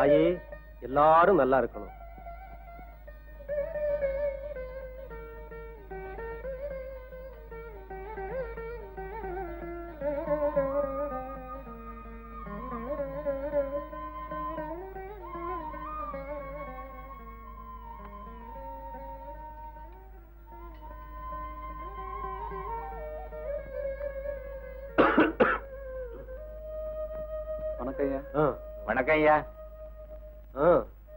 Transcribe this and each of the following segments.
தாயே எல்லாரும் நல்லா இருக்கணும் வணக்கம் ஐயா ஆ, வணக்கம் ஐயா ஆ.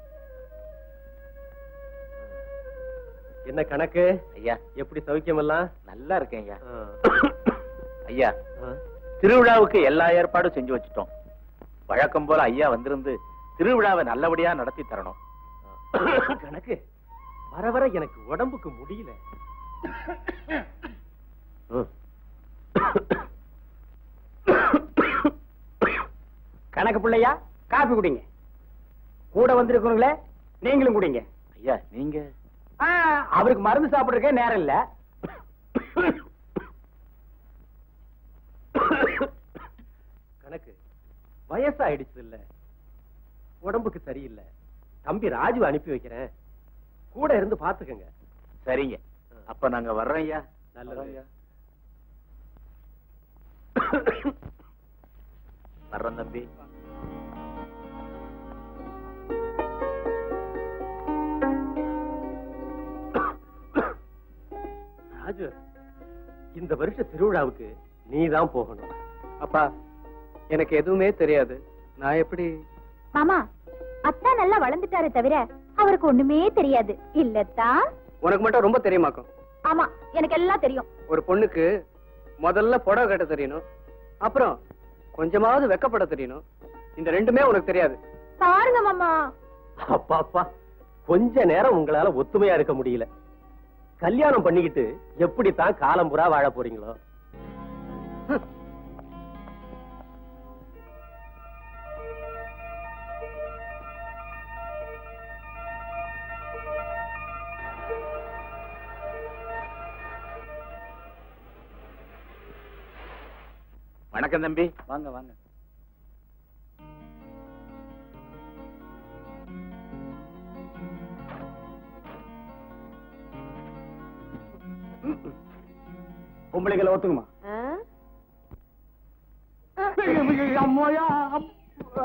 என்ன கணக்கு ஐயா எப்படி சௌக்கியமெல்லாம் நல்லா இருக்கேன் ஐயா ஆ. ஐயா ஆ. திருவிழாவுக்கு எல்லா ஏற்பாடும் செஞ்சு வச்சுட்டோம் வழக்கம் போல ஐயா வந்திருந்து திருவிழாவை நல்லபடியா நடத்தி தரணும் கணக்கு வர வர எனக்கு உடம்புக்கு முடியல ம். கணக்கு பிள்ளையா காப்பி குடிங்க கூட வந்திருக்கிறவங்களே நீங்களும் குடிங்க ஐயா நீங்க ஆ, அவருக்கு மருந்து சாப்பிடுறதுக்கே நேரம் இல்ல கணக்கு வயசாயிடுச்சு இல்ல உடம்புக்கு சரியில்லை தம்பி ராஜு அனுப்பி வைக்கிறேன் கூட இருந்து பாத்துக்கங்க சரிங்க அப்ப நாங்க வர்றோம் ஐயா நல்லது. வர்றோம் ஐயா. வர்றோம் தம்பி ராஜு இந்த வருஷ திருவிழாவுக்கு நீ தான் போகணும் அப்பா எனக்கு எதுவுமே தெரியாது நான் எப்படி மாமா அத்தா நல்லா வளர்ந்துட்டாரே தவிர அவருக்கு ஒண்ணுமே தெரியாது இல்லத்தா உனக்கு மட்டும் ரொம்ப தெரியுமாக்கும் ஆமா எனக்கு எல்லாம் தெரியும் ஒரு பொண்ணுக்கு முதல்ல புடவை கட்ட தெரியணும் அப்புறம் கொஞ்சமாவது வெக்கப்பட தெரியணும் இந்த ரெண்டுமே உனக்கு தெரியாது பாருங்க மாமா அப்பா அப்பா கொஞ்ச நேரம் உங்களால ஒத்துமையா இருக்க முடியல கல்யாணம் பண்ணிக்கிட்டு எப்படித்தான் காலம் புறா வாழ போறீங்களோ வணக்கம் தம்பி வாங்க வாங்க பொம்பளைகளை ஒத்துக்குமா அம்மாயா அப்பா.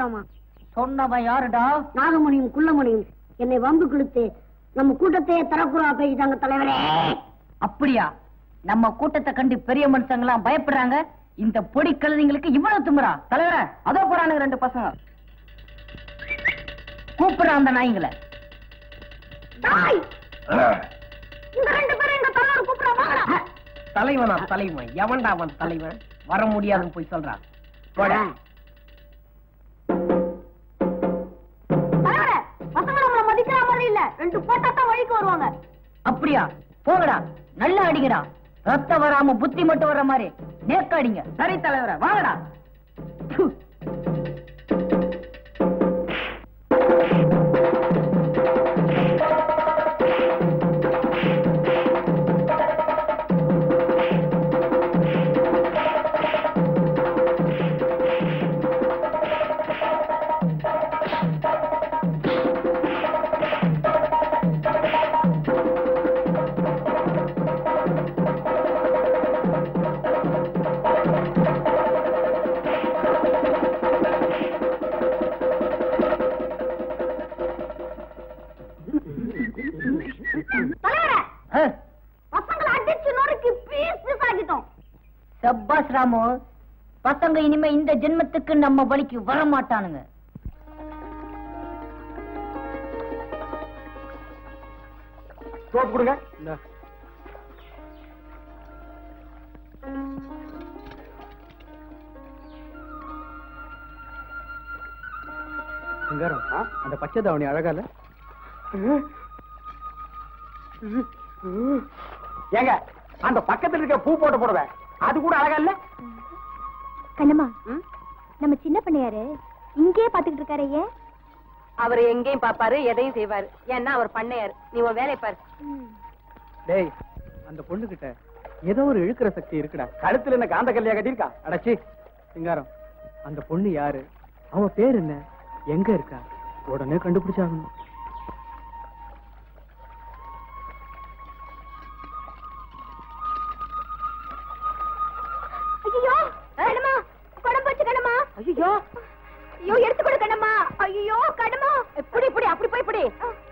போறாமா சொன்னவன் யாருடா நாகமணியும் குள்ளமணியும் என்னை வம்பு கிழித்து நம்ம கூட்டத்தையே தரக்குறா பேசிட்டாங்க தலைவரே அப்படியா நம்ம கூட்டத்தை கண்டு பெரிய மனுஷங்களாம் பயப்படுறாங்க இந்த பொடி கழுதைங்களுக்கு இவ்வளவு தும்புறா தலைவர அதோ போறானுங்க ரெண்டு பசங்க கூப்பிடுறான் அந்த நாய்ங்களை டாய்! இந்த ரெண்டு பேரும் எங்க தலைவர் கூப்பிடுறாங்க தலைவனா தலைவன் எவன்டா அவன் தலைவன் வர முடியாதுன்னு போய் சொல்றான் தலைவரே பசங்க நம்மள மதிக்கிற மாதிரி இல்ல ரெண்டு போட்டா தான் வழிக்கு வருவாங்க அப்படியா போங்கடா நல்லா அடிங்கடா ரத்தம் வராம புத்தி மட்டும் வர்ற மாதிரி நேக்க அடிங்க சரி தலைவர வாங்கடா ப்பு. தலைவரே ஆ, பசங்களை அடிச்சு நொறுக்கி பீஸ் பீஸ் ஆக்கிட்டோம் சப்பாஸ் ராமு பசங்க இனிமே இந்த ஜென்மத்துக்கு நம்ம வழிக்கு வர மாட்டானுங்க சோப்பு கொடுங்க சிங்காரம் அந்த பச்சை தாவணி அழகா இல்ல ஏங்க அந்த பக்கத்துல இருக்க பூ போட்டு போடுவேன் அது கூட அழகா இல்ல கண்ணம்மா நம்ம சின்ன பண்ணையாரு இங்கேயே பாத்துக்கிட்டு இருக்காரு ஏன் அவர் எங்கேயும் பாப்பாரு எதையும் செய்வாரு ஏன்னா அவர் பண்ணையாரு நீ உன் வேலையை பாரு டேய் அந்த பொண்ணு கிட்ட ஏதோ ஒரு இழுக்கிற சக்தி இருக்குடா கழுத்துல என்ன காந்த கல்லையா கட்டியிருக்கா அடச்சி சிங்காரம் அந்த பொண்ணு யாரு அவ பேர் என்ன எங்க இருக்கா உடனே கண்டுபிடிச்சாகணும் ஐயோ கண்ணம்மா குடம் போச்சு கண்ணம்மா ஐயோ ஐயோ எடுத்து கொடு கண்ணம்மா ஐயோ கண்ணம்மா இப்படி இப்படி அப்படி போய் இப்படி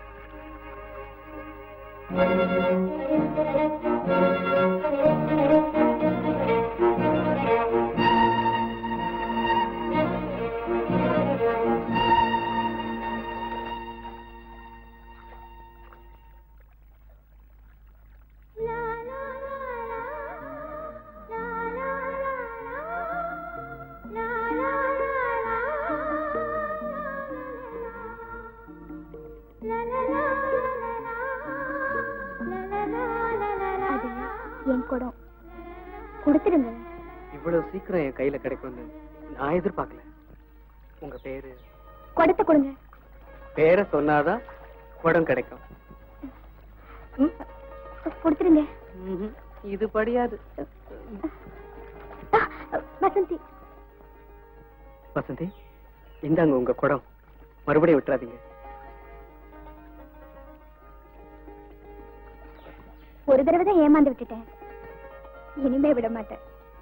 அது என் குடம் கொடுத்துடுங்க இவ்வளவு சீக்கிரம் என் கையில கிடைக்கும்னு நான் எதிர்பார்க்கல உங்க பேரு குடத்தை கொடுங்க பேரை சொன்னாதான் குடம் கிடைக்கும் ம், கொடுத்துடுங்க ம்ஹும். இது படியாது ஆ, வசந்தி வசந்தி இந்தாங்க உங்க குடம் மறுபடியும் விட்டுறாதீங்க ஒரு தடவை தான் ஏமாந்து விட்டுட்டேன் இனிமே விட மாட்டேன்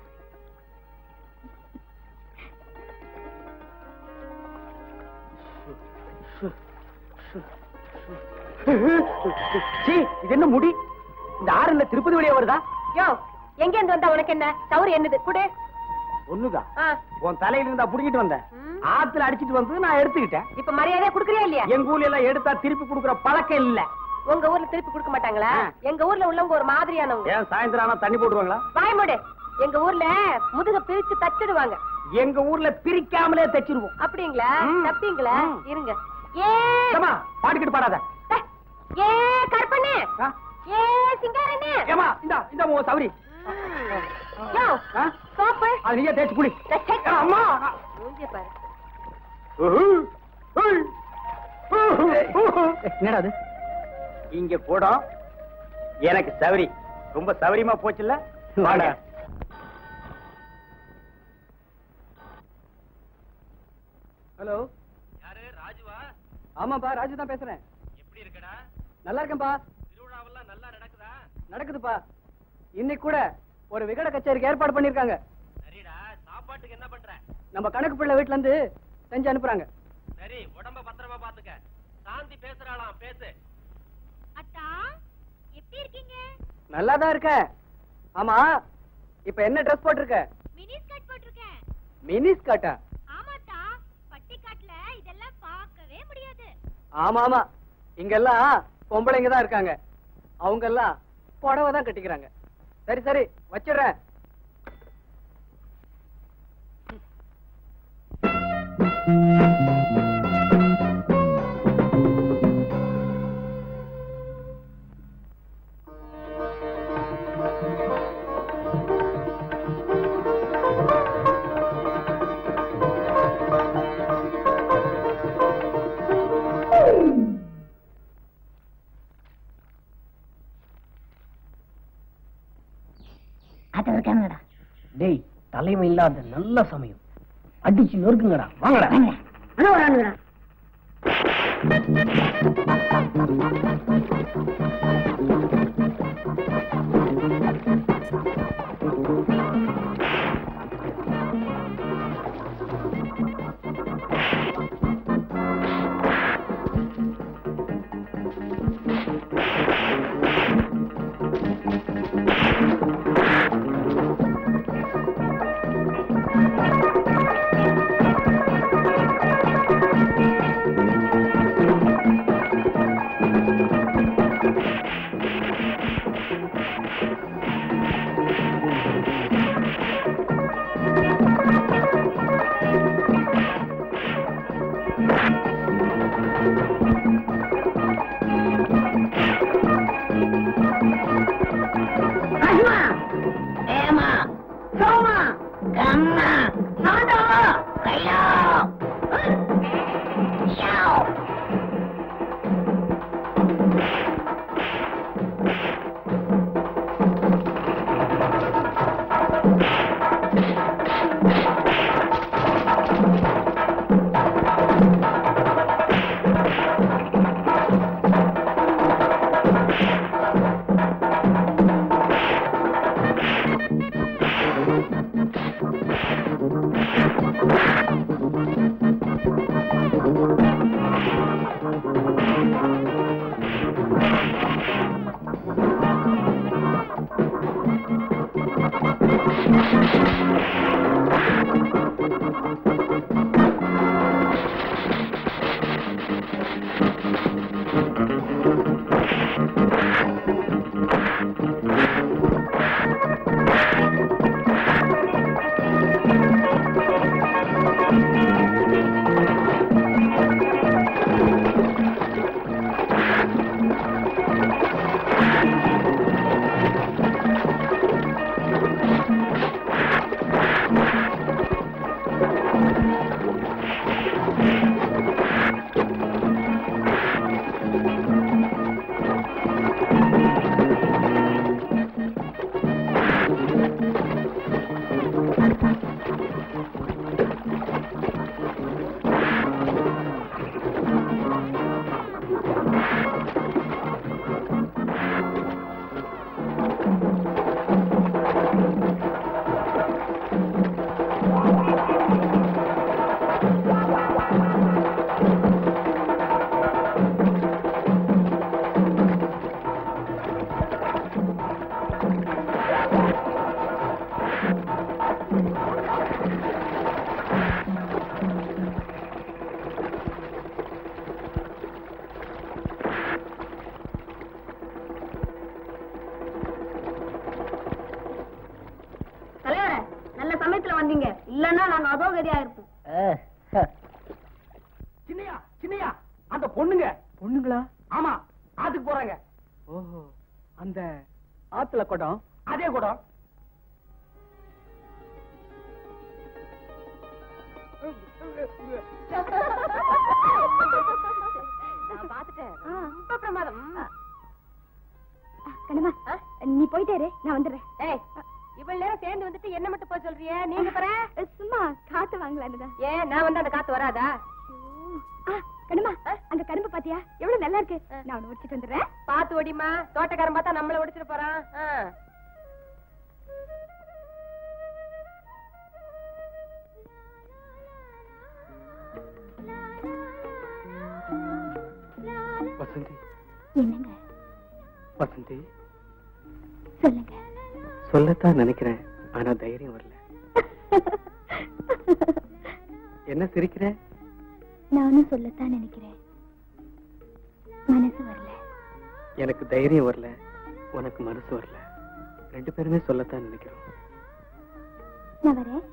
சீ, இது என்ன முடி இந்த ஆறுல திருப்பதி வழியா வருதா யோ எங்க இருந்து வந்தா உனக்கு என்ன தவறு என்னது குடு ஒண்ணுதான் ஆ, உன் தலையில இருந்தா புடிங்கிட்டு வந்தேன் ம். ஆத்துல அடிச்சிட்டு வந்து நான் எடுத்துக்கிட்டேன் இப்ப மரியாதையா குடுக்கறியா இல்லையா எங்க ஊர்ல எல்லாம் எடுத்தா திருப்பி கொடுக்குற பழக்கம் இல்ல உங்க ஊர்ல திருப்பி கொடுக்க மாட்டாங்களா ஆ. எங்க ஊர்ல உள்ளவங்க ஒரு மாதிரியானவங்க ஏன் சாயந்தரம் ஆனா தண்ணி போடுவாங்களா வாய் மூடு எங்க ஊர்ல முதுக பிரிச்சு தச்சிடுவாங்க எங்க ஊர்ல பிரிக்காமலே தைச்சிருவோம் அப்படிங்களா ம். தப்பிங்களா ம். இருங்க ஏ ஏமா பாட்டுக்கிட்டு பாடாத அஹ், ஏ கற்பண்ணே ஆ? ஏ சிங்காரண்ணே ஏமா இந்தா இந்த உன் சவரி யோ ஆ? சோப்பு அது நீயே தேய்ச்சு குடி ச்சே. அம்மா மூஞ்சிய பாரு என்னடா அது இங்க கூடம் எனக்கு சவரி ரொம்ப சவரியமா போச்சுல்ல வாடா ஹலோ யாரு ராஜுவா ஆமாப்பா ராஜு தான் பேசுறேன் எப்படி இருக்கடா நல்லா இருக்கேன்பா திருவிழாவெல்லாம் நல்லா நடக்குதா நடக்குதுப்பா இன்னைக்கு கூட ஒரு விகட கச்சேரிக்கு ஏற்பாடு பண்ணிருக்காங்க சரிடா சாப்பாட்டுக்கு என்ன பண்ற நம்ம கணக்கு பிள்ளை வீட்ல இருந்து செஞ்சு அனுப்புறாங்க சரி உடம்ப பத்திரமா பாத்துக்க சாந்தி பேசுறாளாம் பேசு அத்தா எப்படி இருக்கீங்க நல்லா தான் இருக்க ஆமா இப்ப என்ன ட்ரெஸ் போட்டிருக்க மினி ஸ்கர்ட் போட்டிருக்கேன் மினி ஸ்கர்ட்டா ஆமாத்தா பட்டிக்காட்டுல இதெல்லாம் பார்க்கவே முடியாது ஆமா ஆமா இங்கெல்லாம் பொம்பளைங்க தான் இருக்காங்க அவங்க எல்லாம் புடவை தான் கட்டிக்கிறாங்க சரி சரி வச்சிடுறேன் அது இருக்கானுங்கடா டேய் தலைமை இல்லாத நல்ல சமயம் அடிச்சு நொறுக்குங்கடா வாங்கடா அண்ணா வரானுங்கடா அம்மா ஏமா சோமா கம்மா சாண்டா கைலா யாவ் தலைவரே நல்ல சமயத்துல வந்தீங்க இல்லன்னா நாங்க அதோ கதியா இருப்போம் சின்னையா சின்னையா அந்த பொண்ணுங்க பொண்ணுங்களா ஆமா ஆத்துக்கு போறாங்க ஓஹோ அந்த ஆத்துல குடம் அதே கூட நான் பாத்துட்டேன் ரொம்ப பிரமாதம் ம். கண்ணம்மா நீ போயிட்டே இரு, நான் வந்துடுறேன் ஏய் இவ்வளவு நேரம் சேர்ந்து வந்துட்டு என்ன மட்டும் போய் சொல்றியே நீங்க பாரு சும்மா காத்து வாங்கலான்னு தான் ஏன் நான் வந்து அந்த காத்து வராதா ஆ, கண்ணம்மா அந்த கரும்பு பாத்தியா எவ்வளவு நல்லா இருக்கு நான் ஒண்ணு உடிச்சிட்டு வந்துடுறேன் பாத்து ஓடிமா தோட்டக்காரன் பார்த்தா நம்மள ஒடிச்சிட்டு போறான் ஆ. வசந்தி என்னங்க வசந்தி சொல்லுங்க சொல்லத்தான் நினைக்கிறேன் ஆனா தைரியம் வரல என்ன சிரிக்கிற நானும் சொல்லத்தான் நினைக்கிறேன் மனசு வரல எனக்கு தைரியம் வரல உனக்கு மனசு வரல ரெண்டு பேருமே சொல்லத்தான் நினைக்கிறோம் நான் வரேன்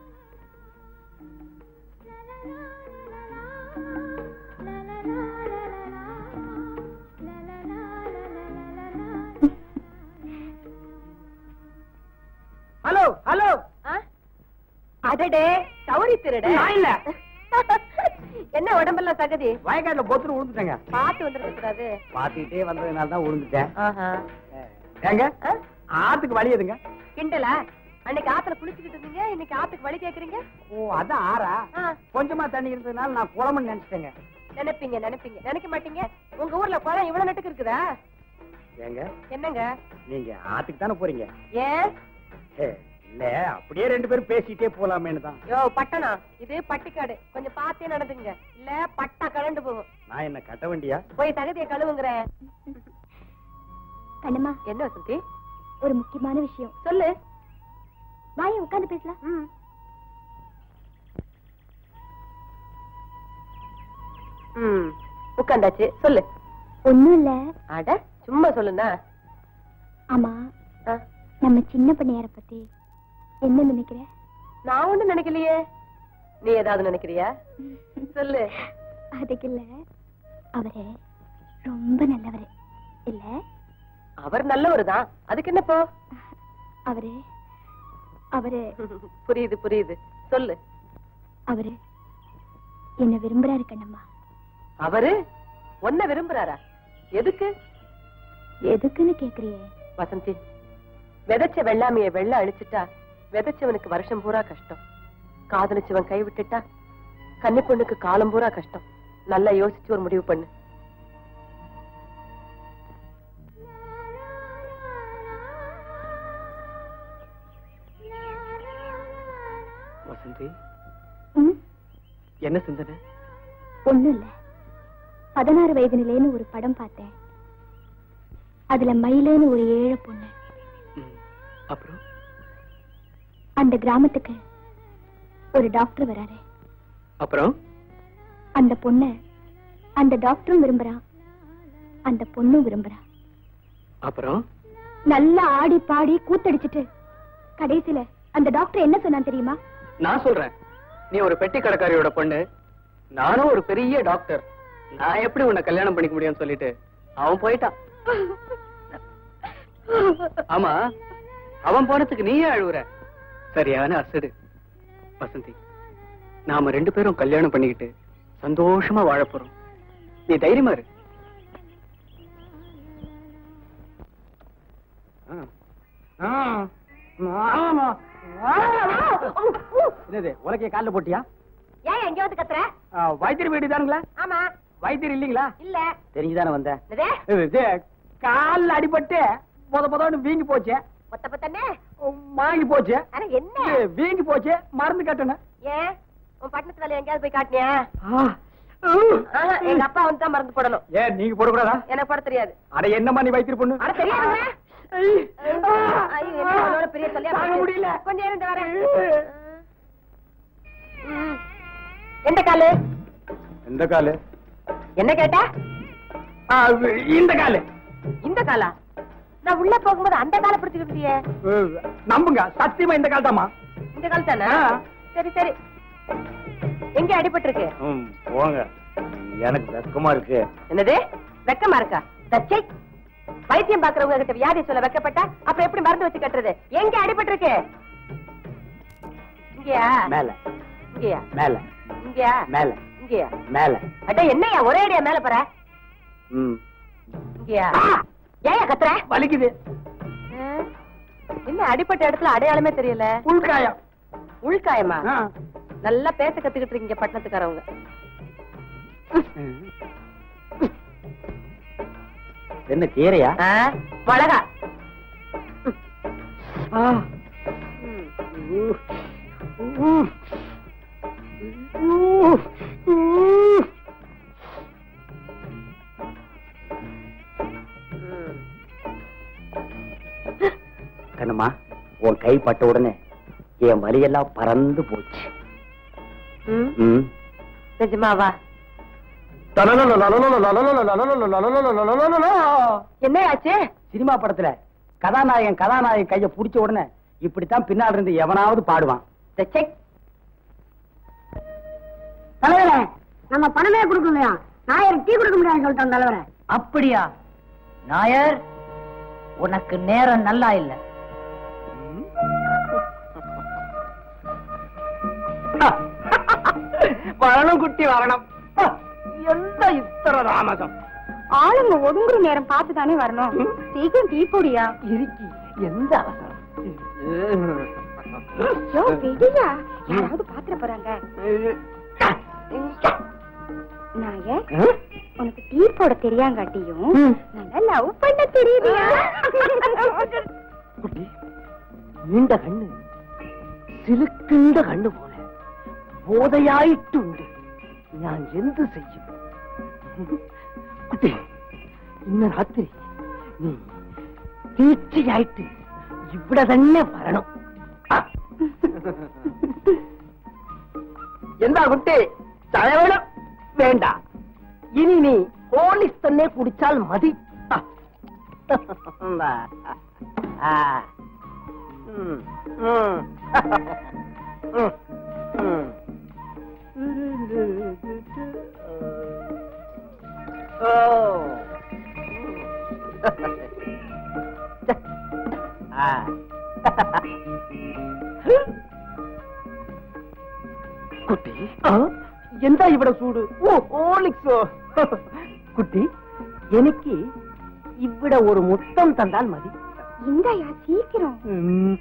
ஹலோ ஹலோ அடடே சௌரி திருட நான் இல்ல. என்ன உடம்பெல்லாம் தகுதி வயக்காட்டுல பொத்துன்னு விழுந்துட்டேங்க பார்த்து வந்துருக்க கூடாது பாத்துக்கிட்டே வந்ததுனால தான் விழுந்துட்டேன் ஆஹா. ஏங்க ஆ? ஆத்துக்கு வழி எதுங்க கிண்டலா அன்னைக்கு ஆத்துல குளிச்சுக்கிட்டு இருந்தீங்க இன்னைக்கு ஆத்துக்கு வழி கேக்குறீங்க ஓ அதான் ஆறா ஆ, கொஞ்சமா தண்ணி இருந்ததுனால நான் குளம்னு நினைச்சிட்டேங்க நினைப்பீங்க நினைப்பீங்க நினைக்க மாட்டீங்க உங்க ஊர்ல குளம் இவ்வளவு நட்டுக்கு இருக்குதா ஏங்க என்னங்க நீங்க ஆத்துக்கு தானே போறீங்க ஏன் ஏ, இல்ல அப்படியே ரெண்டு பேரும் பேசிட்டே போலாமேன்னு தான் யோ பட்டணம் இது பட்டிக்காடு கொஞ்சம் பார்த்தே நடந்துங்க இல்ல பட்டா கலண்டு போகும் நான் என்ன கட்ட வண்டியா போய் தகுதியை கழுவுங்கிற கண்ணம்மா என்ன வசந்தி ஒரு முக்கியமான விஷயம் சொல்லு வாய உட்கார்ந்து பேசலாம் ம். ம் உட்காந்தாச்சு சொல்லு ஒண்ணும் இல்ல அட சும்மா சொல்லுண்ணா ஆமா ஆ, நம்ம சின்ன பண்ணையார பத்தி என்ன நினைக்கிற நான் ஒண்ணும் நினைக்கலையே நீ ஏதாவது நினைக்கிறியா சொல்லு அதுக்கு இல்ல அவரு ரொம்ப நல்லவரு இல்ல அவர் நல்லவருதான் அதுக்கு என்னப்போ அவரு அவரு புரியுது புரியுது சொல்லு அவரு என்ன விரும்புறாரு கண்ணம்மா அவரு ஒன்ன விரும்புறாரா எதுக்கு எதுக்குன்னு கேக்குறியே வசந்தி விதைச்ச வெள்ளாமைய வெள்ள அழிச்சிட்டா விதைச்சவனுக்கு வருஷம் பூரா கஷ்டம் காதலிச்சவன் கை விட்டுட்டா கன்னி பொண்ணுக்கு காலம் பூரா கஷ்டம் நல்லா யோசிச்சு ஒரு முடிவு பண்ணு வசந்தி ம் என்ன சிந்தனை ஒண்ணும் இல்ல பதினாறு வயது நிலைன்னு ஒரு படம் பார்த்தேன் அதுல மயிலேன்னு ஒரு ஏழை பொண்ணு ம், அப்புறம் அந்த கிராமத்துக்கு ஒரு டாக்டர் வராரு அப்புறம் அந்த பொண்ண அந்த டாக்டரும் விரும்புறான் அந்த பொண்ணும் விரும்புறான் அப்புறம் நல்லா ஆடி பாடி கூத்தடிச்சிட்டு கடைசியில அந்த டாக்டர் என்ன சொன்னான் தெரியுமா நான் சொல்றேன் நீ ஒரு பெட்டி கடைக்காரியோட பொண்ணு நானும் ஒரு பெரிய டாக்டர் நான் எப்படி உன்னை கல்யாணம் பண்ணிக்க முடியும்னு சொல்லிட்டு அவன் போயிட்டான் ஆமா அவன் போனதுக்கு நீயே அழுவுற சரியான அசடு வசந்தி நாம ரெண்டு பேரும் கல்யாணம் பண்ணிக்கிட்டு சந்தோஷமா வாழப் போறோம் நீ தைரியமா இரு என்னது உலக்கைய கால்ல போட்டியா ஏன் எங்க வந்து கத்துற வைத்தியர் வீடு தானுங்களா ஆமா வைத்தியர் இல்லீங்களா இல்ல தெரிஞ்சுதானே வந்தேன் என்னது? இது கால்ல அடிபட்டு பொத பொதன்னு வீங்கி போச்சு ஒத்த பத்தனே மாங்கி போச்சு ஆனா என்ன இது வீங்கி போச்சு மருந்து கட்டணும் ஏன் உன் பட்டணத்து வேலை எங்கேயாவது போய் காட்டினியா ஆ. ஆஹா, எங்க அப்பா வந்து தான் மருந்து போடணும் ஏன் நீங்க போடக்கூடாதா எனக்கு போட தெரியாது அட என்னம்மா நீ வைத்தியர் பொண்ணு அட தெரியாதுங்க ஐய். ஐயோ, என்ன அவளோட பெரிய தொல்லையா தாங்க போச்சு. முடியல. கொஞ்சம் இருந்து வரேன் ம். எந்த காலு எந்த காலு என்ன கேட்டா ஆ, இந்த காலு இந்த காலா நான் உள்ள போகும்போது அந்த காலை பிடிச்சுக்கிட்டியே நம்புங்க சத்தியமா இந்த கால் தாமா இந்த கால் தானே ஆ. சரி சரி எங்க அடிபட்டு இருக்கு போங்க எனக்கு வெக்கமா இருக்கு என்னது வெக்கமா இருக்கா தச்சை வைத்தியம் பாக்குறவங்க கிட்ட வியாதி சொல்ல வெக்கப்பட்டா அப்புறம் எப்படி மருந்து வச்சு கட்டுறது எங்க அடிபட்டு இருக்கு இங்கயா மேல இங்கயா மேல இங்கயா மேல இங்கயா மேல அட என்னையா ஒரே அடியா மேல போற ம் இங்கயா ஏயா கத்துற வலிக்குது ஆ? என்ன அடிப்பட்ட இடத்துல அடையாளமே தெரியல உள்காயம் உள்காயமா ஆ. நல்லா பேச கத்துக்கிட்டு இருக்கீங்க பட்டணத்துக்காரவங்க என்ன கீரையா ஆ? மிளகா ஆ. ம். ஊ. ஊ. ஊ. ஊ. கைப்பட்ட உடனே என் வலியெல்லாம் பறந்து போச்சு ம், ம். நிஜமாவா என்ன ஆச்சு சினிமா படத்துல கதாநாயகன் கதாநாயகன் கைய புடிச்ச உடனே இப்படித்தான் பின்னால் இருந்து எவனாவது பாடுவான் இந்த செக் தலைவரே நம்ம பணமே கொடுக்கலையா நாயர் டீ கொடுக்க முடியாது சொல்லிட்டோம் தலைவரே அப்படியா நாயர் உனக்கு நேரம் நல்லா இல்ல வரணும் குட்டி வரணும் எந்த இத்தர தாமதம் ஆளுங்க ஒதுங்குற நேரம் பார்த்து தானே வரணும் சீக்கிரம் டீ போடியா இருக்கி எந்த அவசரம் யோ விடியா யாராவது பாத்திர போறாங்க நாயர் உனக்கு டீ போட தெரியாங்காட்டியும் நல்லா லவ் பண்ண தெரியுதியா குட்டி நீண்ட கண்ணு சிலுக்கின்ற கண்ணு போல போதையாயிട്ടുണ്ട് ഞാൻ എന്ത് ചെയ്യും കുട്ടി ഇന്ന് രാത്രി നീ തീർച്ചയായിട്ട് ഇവിടെ തന്നെ വരണം ആ. എന്താ കുട്ടി ചായ വേണം വേണ്ട ഇനി നീ ഹോളിക്സ് തന്നെ കുടിച്ചാൽ മതി ആ. ആ. ഉം. ഉം. ഉം. ഉം. ഓ ആ കുട്ടി എന്താ ഇവിടെ ചൂട് ഓ ഓളിക്സോ കുട്ടി എനിക്ക് ഇവിടെ ഒരു മുത്തം തന്നാൽ മതി இந்தாயா சீக்கிரம் ഉം.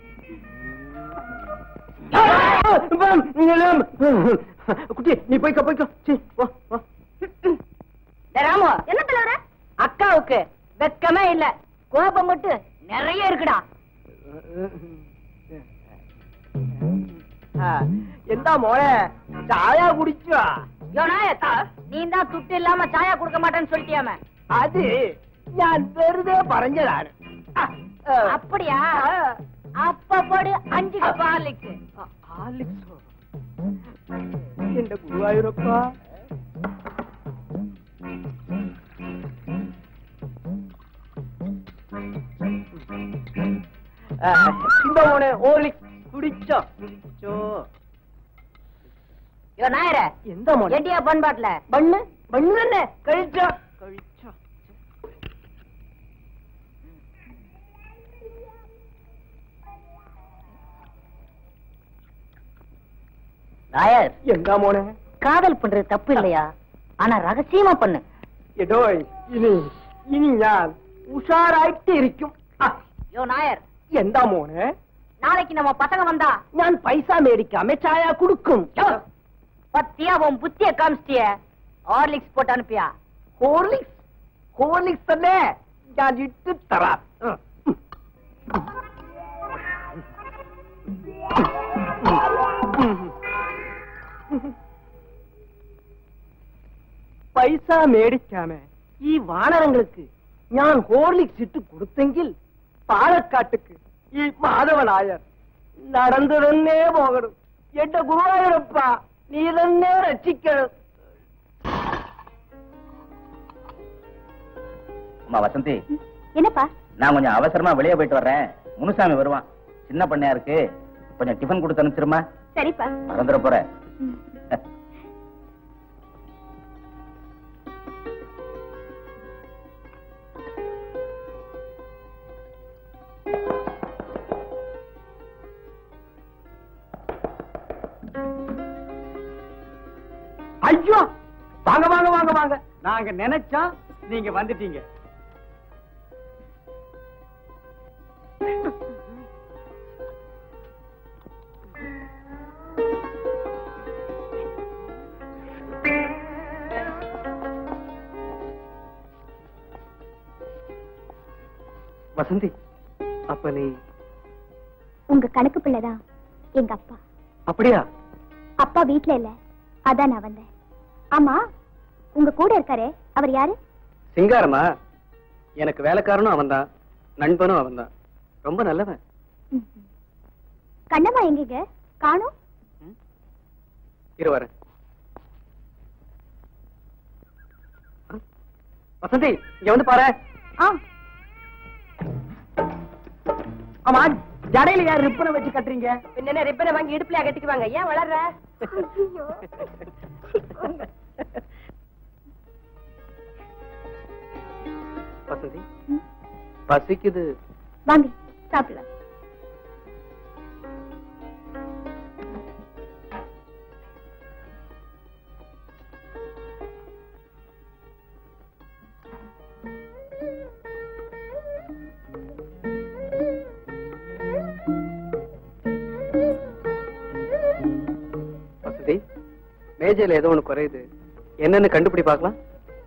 ആ, വേണം, വേണം. കുട്ടി നീ പോയിക്കോ പോയിക്കോ ചീ, വാ, വാ. ராமு என்ன தலைவர அக்காவுக்கு வெக்கமே இல்ல கோபம் மட்டும் நிறைய இருக்குடா ആ, എന്താ മോളെ ചായ കുടിച്ചോ யோ நாயர் நீ தான் துட்டு இல்லாம சாயா கொடுக்க மாட்டேன்னு சொல்லிட்டியாம അത് ഞാൻ വെറുതെ പറഞ്ഞതാണ് ആ, ആ. அப்படியா அப்ப போடு அஞ்சு கப் ஹார்லிக்ஸ் ആ, ആലിക്സോ. എന്റെ ഗുരുവായൂരപ്പ ആ, இந்த മോനെ ഓർലിക്സ് കുടിച്ചോ കുടിച്ചോ யோ நாயர എന്താ മോനെ எட்டியா பண்பாட்டுல ബണ്ണ് ബണ്ണ് തന്നെ കഴിച്ചോ കഴിച്ചോ நாயர் എന്താ മോനെ காதல் பண்றது தப்பு இல்லையா ஆனா ரகசியமா பண்ணு എടോ ഇനി ഇനി ഞാൻ ഉഷാറായിട്ട് ഇരിക്കും ആ, யோ நாயர் എന്താ മോനെ நாளைக்கு நம்ம பசங்க வந்தா ഞാൻ പൈസ മേടിക്കാമേ ചായ കൊടുക്കും யோ பத்தியா உன் புத்திய காமிச்சிட்டிய ஹார்லிக்ஸ் போட்டு அனுப்பியா ഹോർലിക്സ് ഹോർലിക്സ് തന്നെ ഞാൻ ഇട്ട് തരാം ഉം. പൈസ മേടിക്കാമേ ഈ വാണരങ്ങൾക്ക് ഞാൻ ഹോർലിക്സ് ഇട്ട് കൊടുത്തെങ്കിൽ പാലക്കാട്ടുക്ക് ഈ മാധവനായർ നടന്നു തന്നെ പോകണം എന്റെ ഗുരുവായൂരപ്പ നീ തന്നെ രക്ഷിക്കണം அம்மா வசந்தி என்னப்பா நான் கொஞ்சம் அவசரமா வெளியே போயிட்டு வர்றேன் முனுசாமி வருவான் சின்ன பண்ணையா இருக்கு கொஞ்சம் டிஃபன் கொடுத்து அனுப்பிச்சிருமா சரிப்பா மறந்துட போறேன் ஐயோ வாங்க வாங்க வாங்க வாங்க நாங்க நினைச்சோம் நீங்க வந்துட்டீங்க வசந்தி அப்ப நீ உங்க கணக்கு பிள்ளைதான் எங்க அப்பா அப்படியா அப்பா வீட்ல இல்ல அதான் நான் வந்தேன் ஆமா உங்க கூட இருக்காரே அவர் யாரு சிங்காரமா எனக்கு வேலைக்காரனும் அவன்தான் நண்பனும் அவன்தான் ரொம்ப நல்லவன் கண்ணம்மா எங்கீங்க காணும் இரு வரேன் வசந்தி இங்க வந்து பாரு ஆ ஆமா ஜடையில யார் ரிப்பனை வச்சு கட்டுறீங்க என்ன ரிப்பனை வாங்கி இடுப்புலயா கட்டிக்குவாங்க ஏன் வளர்ற வசந்தி பசிக்குது வாங்க சாப்பிடலாம் வசந்தி மேஜையில ஏதோ ஒண்ணு குறையுது என்னன்னு கண்டுபிடி பார்க்கலாம்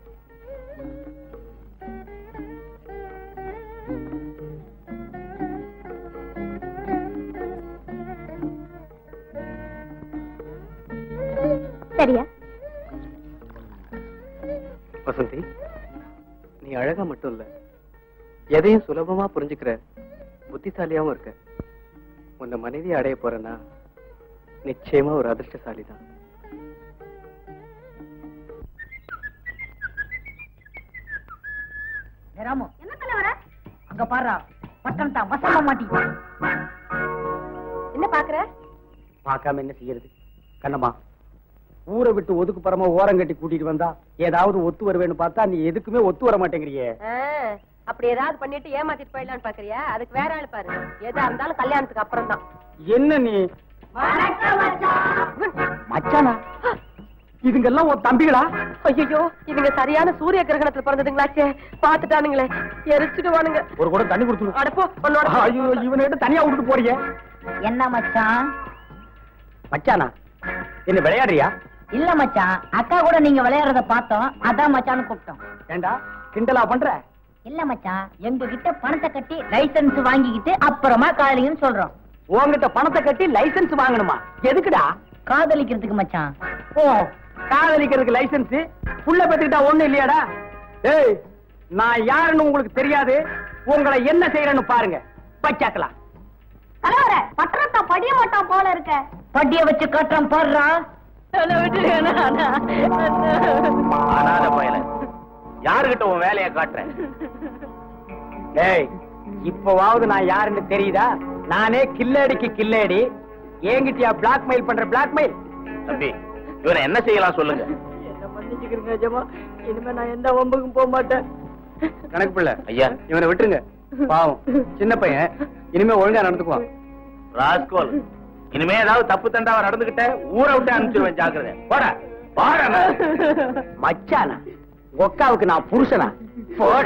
சரியா வசந்தி நீ அழகா மட்டும் இல்ல எதையும் சுலபமா புரிஞ்சுக்கிற புத்திசாலியாவும் இருக்க உன்னை மனைவி அடைய போறேன்னா நிச்சயமா ஒரு அதிர்ஷ்டசாலி தான் ஏ ராமு என்ன தலைவர அங்க பாரு பட்டம் தான் வசமா மாட்டி என்ன பாக்குற பார்க்காம என்ன செய்யறது கண்ணம்மா ஊரை விட்டு ஒதுக்கு பரமா ஓரம் கட்டி கூட்டிட்டு வந்தா ஏதாவது ஒத்து வருவேன்னு பார்த்தா நீ எதுக்குமே ஒத்து வர மாட்டேங்கிறியே ஆ, அப்படி ஏதாவது பண்ணிட்டு ஏமாத்திட்டு போயிடலாம்னு பாக்குறியா அதுக்கு வேற ஆளு பாரு எதா இருந்தாலும் கல்யாணத்துக்கு அப்புறம் தான் என்ன நீ மச்சானா இதுங்கெல்லாம் உன் தம்பிகளா ஐயோ இதுங்க சரியான சூரிய கிரகணத்துல பிறந்ததுங்களாச்சே பாத்துட்டானுங்களே எரிச்சுடுவானுங்க ஒரு கூட தண்ணி கொடுத்து அடப்போ உன்னோட ஐயோ இவனை தனியா விட்டுட்டு போறீங்க என்ன மச்சான் மச்சானா என்ன விளையாடுறியா இல்ல மச்சான் அக்கா கூட நீங்க விளையாடுறத பார்த்தோம் அதான் மச்சான்னு கூப்பிட்டோம் ஏண்டா கிண்டலா பண்ற இல்ல மச்சான் எங்க கிட்ட பணத்தை கட்டி லைசென்ஸ் வாங்கிக்கிட்டு அப்புறமா காதலிங்கன்னு சொல்றோம் உன்கிட்ட பணத்தை கட்டி லைசென்ஸ் வாங்கணுமா எதுக்குடா காதலிக்கிறதுக்கு மச்சான் ஓ காதலிக்கிறதுக்கு லைசென்ஸ் புள்ள பெத்துக்கிட்டா ஒண்ணு இல்லையாடா ஏய் நான் யாருன்னு உங்களுக்கு தெரியாது உங்களை என்ன செய்யறேன்னு பாருங்க பச்சாக்கலாம் தலைவர பட்டணத்தா படிய மாட்டான் போல இருக்க பட்டிய வச்சு காட்டுறோம் பாடுறா அனாத பயல யாருகிட்ட உன் வேலையை காட்டுறேன் ஏய் இப்பவாவது நான் யாருன்னு தெரியுதா நானே கில்லடிக்கு கில்லடி என்கிட்டயா பிளாக்மெயில் பண்ற பிளாக்மெயில் தம்பி இவனை என்ன செய்யலாம் சொல்லுங்க இனிமே நான் எந்த ஒம்புக்கும் போக மாட்டேன் கணக்கு பிள்ளை ஐயா இவனை விட்டுருங்க பாவம் சின்ன பையன் இனிமே ஒழுங்கா நடந்துக்குவான் ராஸ்கோல் இனிமே ஏதாவது தப்பு தண்டாவா நடந்துகிட்ட ஊரை விட்டு அனுப்பிச்சிருவேன் ஜாக்கிரதை போட போட மச்சானா ஒக்காவுக்கு நான் புருஷனா போட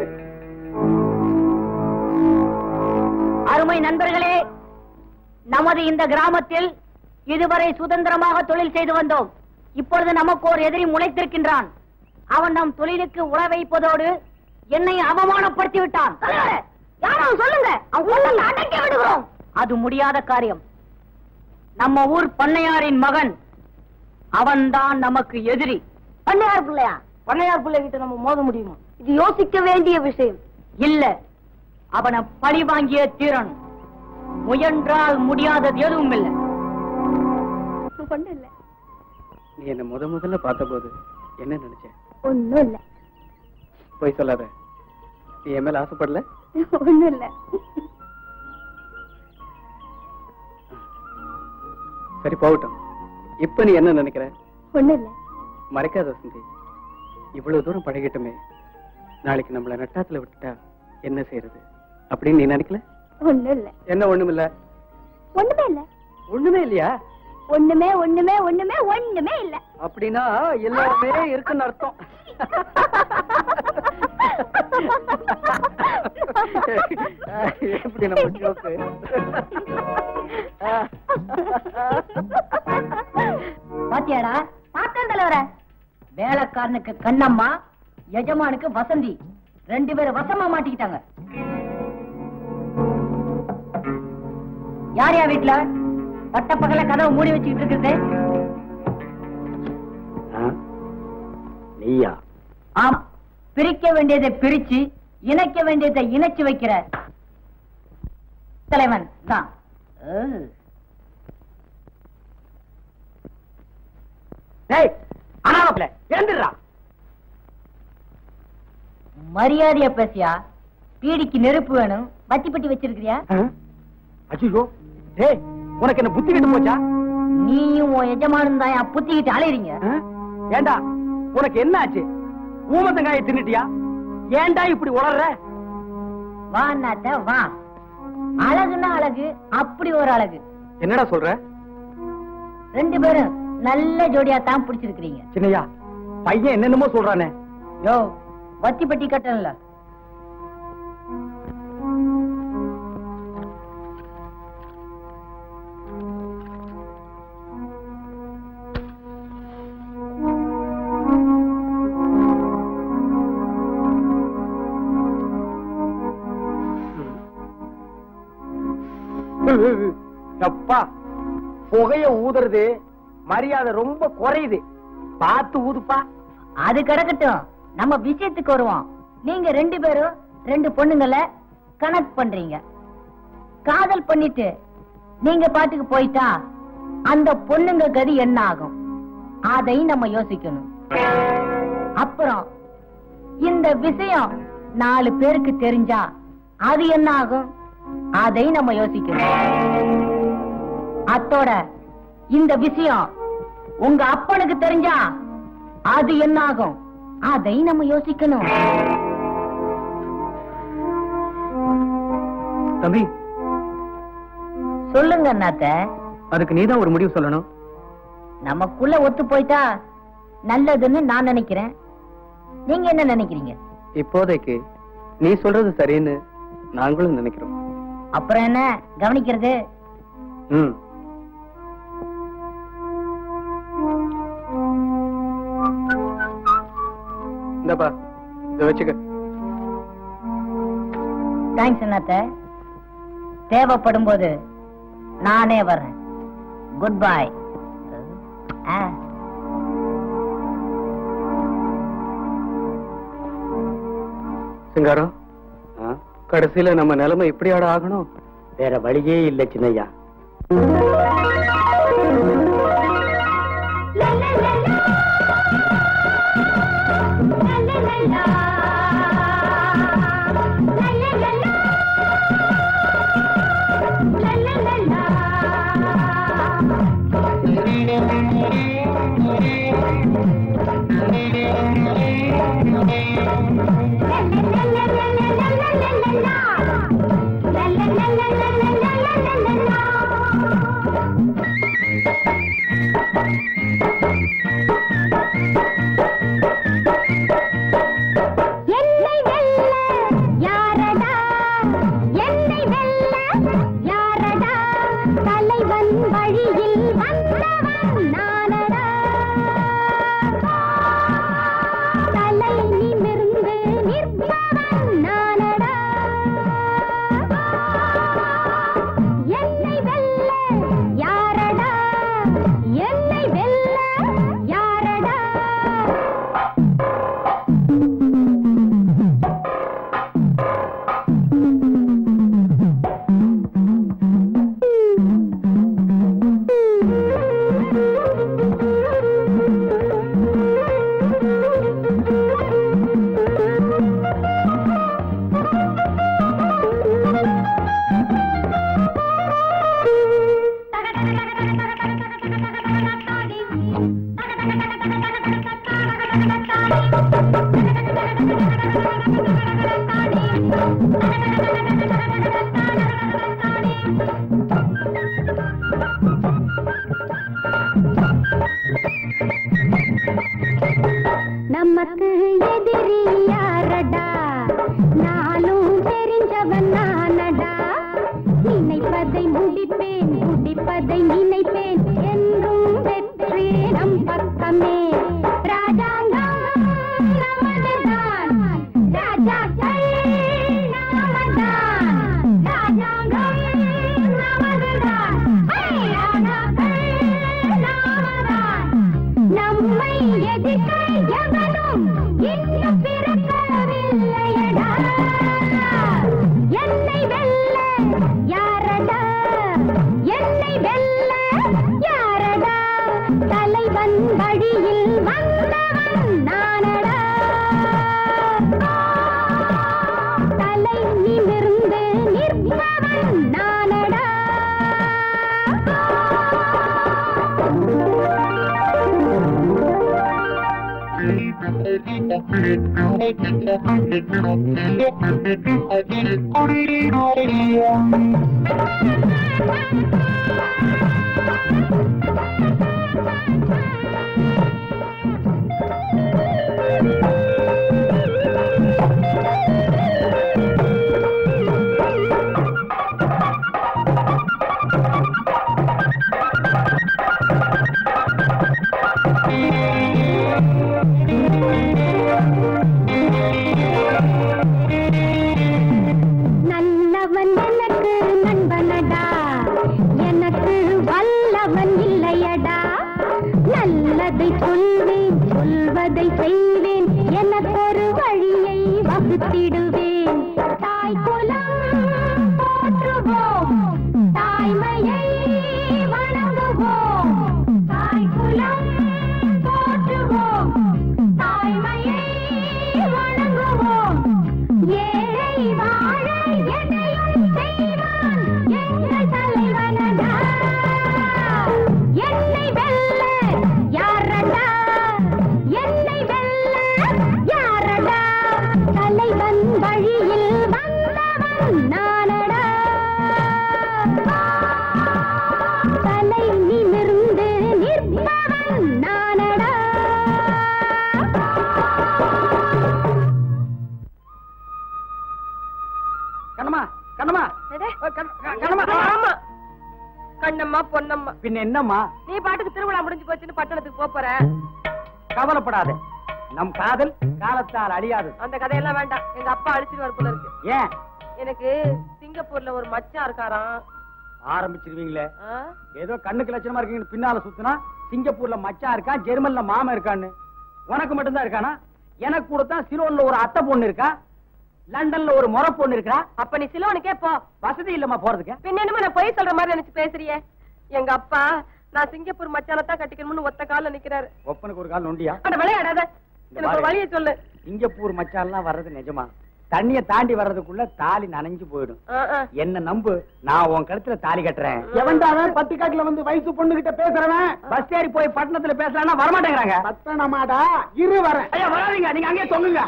அருமை நண்பர்களே நமது இந்த கிராமத்தில் இதுவரை சுதந்திரமாக தொழில் செய்து வந்தோம் இப்பொழுது நமக்கு ஒரு எதிரி முளைத்திருக்கின்றான் அவன் நம் தொழிலுக்கு உழ வைப்பதோடு என்னை அவமானப்படுத்தி விட்டான் யாரும் சொல்லுங்க அவன் அடக்கி விடுகிறோம் அது முடியாத காரியம் நம்ம ஊர் பண்ணையாரின் மகன் அவன்தான் நமக்கு எதிரி பண்ணையார் பிள்ளையா பண்ணையார் பிள்ளை கிட்ட நம்ம மோத முடியுமா இது யோசிக்க வேண்டிய விஷயம் இல்ல அவனை பழி வாங்கிய தீரன் முயன்றால் முடியாதது எதுவும் இல்லை ஒண்ணும் இல்ல நீ என்ன முத முதல்ல பார்த்தபோது என்ன நினைச்ச ஒண்ணும் இல்ல போய் சொல்லாத நீ என் மேல ஆசைப்படல ஒண்ணும் இல்ல சரி போகட்டும் இப்ப நீ என்ன நினைக்கிற ஒண்ணும் இல்ல மறைக்காத வசந்தி இவ்வளவு தூரம் பழகிட்டுமே நாளைக்கு நம்மள நட்டாத்துல விட்டுட்டா என்ன செய்யறது அப்படின்னு நீ நினைக்கல ஒண்ணும் இல்ல என்ன ஒண்ணுமில்ல ஒண்ணுமே இல்ல ஒண்ணுமே இல்லையா ஒண்ணுமே ஒண்ணுமே ஒண்ணுமே ஒண்ணுமே இல்ல அப்படின்னா எல்லாமே இருக்குன்னு அர்த்தம் எப்படி நம்ம ஜோக்கு பாத்தியாடா பார்த்தேன் தலைவர வேலைக்காரனுக்கு கண்ணம்மா எஜமானுக்கு வசந்தி ரெண்டு பேரும் வசமா மாட்டிக்கிட்டாங்க யார் யா வீட்டுல பட்ட பகல கதவை மூடி வச்சுக்கிட்டு இருக்குது நீயா ஆம் பிரிக்க வேண்டியதை பிரிச்சு இணைக்க வேண்டியதை இணைச்சு வைக்கிற தலைவன் தான் டேய் அனாவப்ல எழுந்துடுறா மரியாதையா பேசியா பீடிக்கு நெருப்பு வேணும் வத்தி பெட்டி வச்சிருக்கிறியா அஜியோ டேய் உனக்கு என்ன புத்தி கெட்டு போச்சா நீயும் உன் எஜமானும் தான் என் புத்திக்கிட்டு அலையறீங்க ஆ? ஏண்டா உனக்கு என்ன ஆச்சு ஊமத்தங்காயை தின்னுட்டியா ஏன்டா இப்படி உளர்ற வா அண்ணாத்த வா அழகுன்னா அழகு அப்படி ஒரு அழகு என்னடா சொல்ற ரெண்டு பேரும் நல்ல ஜோடியா தான் பிடிச்சிருக்கிறீங்க சின்னையா பையன் என்னென்னமோ சொல்றானே யோ வத்தி பெட்டி கட்டல அப்பா புகைய ஊதுறது மரியாதை ரொம்ப குறையுது பார்த்து ஊதுப்பா அது கிடக்கட்டும் நம்ம விஷயத்துக்கு வருவோம் நீங்க ரெண்டு பேரும் ரெண்டு பொண்ணுங்களை கனெக்ட் பண்றீங்க காதல் பண்ணிட்டு நீங்க பாட்டுக்கு போயிட்டா அந்த பொண்ணுங்க கதி என்ன ஆகும் அதை நம்ம யோசிக்கணும் அப்புறம் இந்த விஷயம் நாலு பேருக்கு தெரிஞ்சா அது என்ன ஆகும் அதை நம்ம யோசிக்கணும் அத்தோட இந்த விஷயம் உங்க அப்பனுக்கு தெரிஞ்சா அது என்ன ஆகும் அதை நம்ம யோசிக்கணும் தம்பி சொல்லுங்க அண்ணாத்த அதுக்கு நீதான் ஒரு முடிவு சொல்லணும் நமக்குள்ள ஒத்து போயிட்டா நல்லதுன்னு நான் நினைக்கிறேன் நீங்க என்ன நினைக்கிறீங்க இப்போதைக்கு நீ சொல்றது சரின்னு நாங்களும் நினைக்கிறோம் அப்புறம் என்ன கவனிக்கிறது ம் இந்தப்பா இத வச்சுக்க தேங்க்ஸ் அண்ணாத்த தேவைப்படும் போது நானே வர்றேன் குட் பை சிங்காரம் கடைசியில நம்ம நிலைமை இப்படியாட ஆகணும் வேற வழியே இல்ல சின்னையா என்னை வெல்ல யாரடா என்னை வெல்ல யாரடா தலைவன் வழியில் வந்தவன் நானடா தலை நிமிர்ந்து நிற்பவன் நானடா என்னை வெல்ல யாரடா என்னை வெல்ல யாரடா நமக்கு எதிரி யாரடா நானும் தெரிஞ்சவன் நானடா நினைப்பதை முடிப்பேன் முடிப்பதை நினைப்பேன் என்றும் வெற்றி நம் பக்கமே ராஜாங்கம் நமதுதான் ராஜாக்கள் நாமதான் ராஜாங்கம் நமதுதான் ஐ, ராஜாக்கள் நாமதான் நம்மை எதிர்க்க எவனும் இன்னும் பிறக்கவில்லையடா என்னை வெல்ல யாரடா என்னை வெல்ல யாரடா தலைவன் வழியில் நல்லவன் எனக்கு நண்பனடா எனக்கு வல்லவன் இல்லையடா நல்லதை சொல்வேன் சொல்வதை செய்வேன் எனக்கொரு வழியை வகுத்திடுவேன் தாய் குலம் போற்றுவோம் தாய்மையை வணங்குவோம் தாய் குலம் போற்றுவோம் தாய்மையை வணங்குவோம் ஏழை வாழ எதையும் செய்வான் எங்கள் தலைவனடா என்னை வெல்ல யாரடா என்னை வெல்ல யாரடா தலைவன் வழியில் வந்தவன் நானடா தலை நிமிர்ந்து நிற்பவன் நானடா கண்ணம்மா கண்ணம்மா எது? ஏ, கண்ண- க- கண்ணம்மா ஆமா கண்ணம்மா பொன்னம்மா பின்ன என்னம்மா நீ பாட்டுக்கு திருவிழா முடிஞ்சு போச்சுன்னு பட்டணத்துக்கு போப் போற கவலைப்படாத நம் காதல் காலத்தால் அழியாது அந்த கதையெல்லாம் வேண்டாம் எங்க அப்பா அழிச்சிட்டு போல இருக்கு ஏன் எனக்கு சிங்கப்பூர்ல ஒரு மச்சான் இருக்காராம் ஆரம்பிச்சிருவீங்களே ஆ? ஏதோ கண்ணுக்கு லட்சணமா இருக்கீங்கன்னு பின்னால சுத்தினா சிங்கப்பூர்ல மச்சான் இருக்கான் ஜெர்மன்ல மாமன் இருக்கான்னு உனக்கு மட்டும்தான் இருக்கானா எனக்கு கூட தான் சிலோன்ல ஒரு அத்தை பொண்ணு இருக்கா லண்டன்ல ஒரு முறை பொண்ணு இருக்கா அப்ப நீ சிலோனுக்கே போ வசதி இல்லம்மா போறதுக்கு பின்ன என்னமோ நான் பொய் சொல்ற மாதிரி நினைச்சு பேசுறியே எங்க அப்பா நான் சிங்கப்பூர் மச்சானை தான் கட்டிக்கணும்னு ஒத்த கால்ல நிக்கிறாரு ஒப்பனுக்கு ஒரு கால் நொண்டியா அட விளையாடாத இந்த எனக்கு ஒரு பாரு. வழியை சொல்லு சிங்கப்பூர் மச்சான்லாம் வர்றது நிஜமா தண்ணிய தாண்டி வர்றதுக்குள்ள தாலி நனைஞ்சு போயிடும் ஆ, ஆ. என்ன நம்பு நான் உன் கழுத்துல தாலி கட்டுறேன் எவன்டாவன் பத்து காட்டுல வந்து வயசு பொண்ணு கிட்ட பேசுறவன் பஸ் ஏறி போய் பட்டணத்துல பேசலாம்னா வரமாட்டேங்கிறாங்க பத்தனமாடா இரு வரேன் ஐயா வராதீங்க நீங்க அங்கேயே தொங்குங்க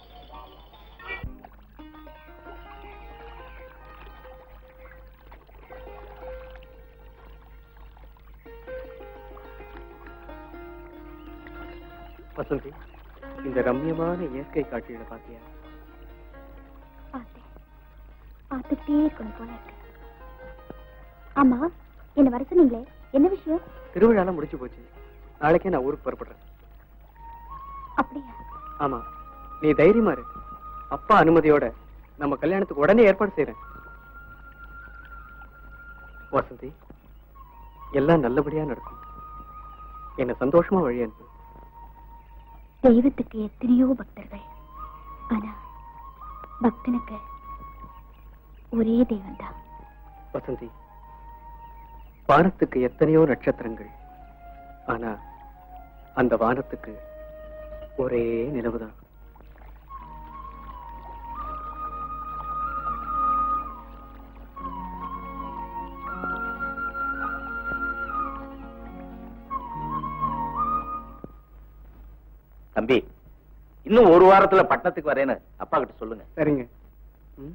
வசந்தி இந்த ரம்யமான இயற்கை காட்சிகளை பாத்தியா பார்த்தேன் பார்த்துட்டே இருக்கணும் போல இருக்கு ஆமா என்ன வர சொன்னீங்களே என்ன விஷயம் திருவிழாலாம் முடிச்சு போச்சு நாளைக்கே நான் ஊருக்கு புறப்படுறேன் அப்படியா ஆமா நீ தைரியமா இரு அப்பா அனுமதியோட நம்ம கல்யாணத்துக்கு உடனே ஏற்பாடு செய்யறேன் வசந்தி எல்லாம் நல்லபடியா நடக்கும் என்ன சந்தோஷமா வழி அனுப்பு தெய்வத்துக்கு எத்தனையோ பக்தர்கள் ஆனா பக்தனுக்கு ஒரே தெய்வம்தான் வசந்தி வானத்துக்கு எத்தனையோ நட்சத்திரங்கள் ஆனா அந்த வானத்துக்கு ஒரே நிலவுதான் தம்பி இன்னும் ஒரு வாரத்துல பட்டணத்துக்கு வரேன்னு அப்பா கிட்ட சொல்லுங்க சரிங்க ம்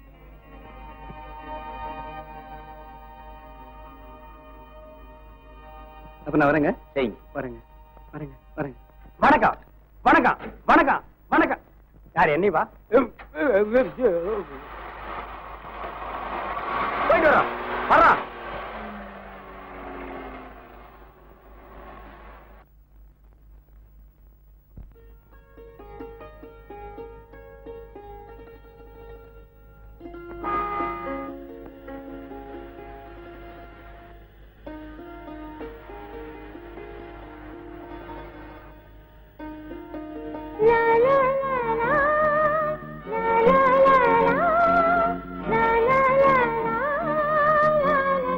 அப்ப நான் வரேங்க சரிங்க வரேங்க வரேங்க வரேங்க வணக்கம் வணக்கம் வணக்கம் வணக்கம் யார் என்னைவா போயிட்டு வரோம் வர்றோம் la la la la la la la la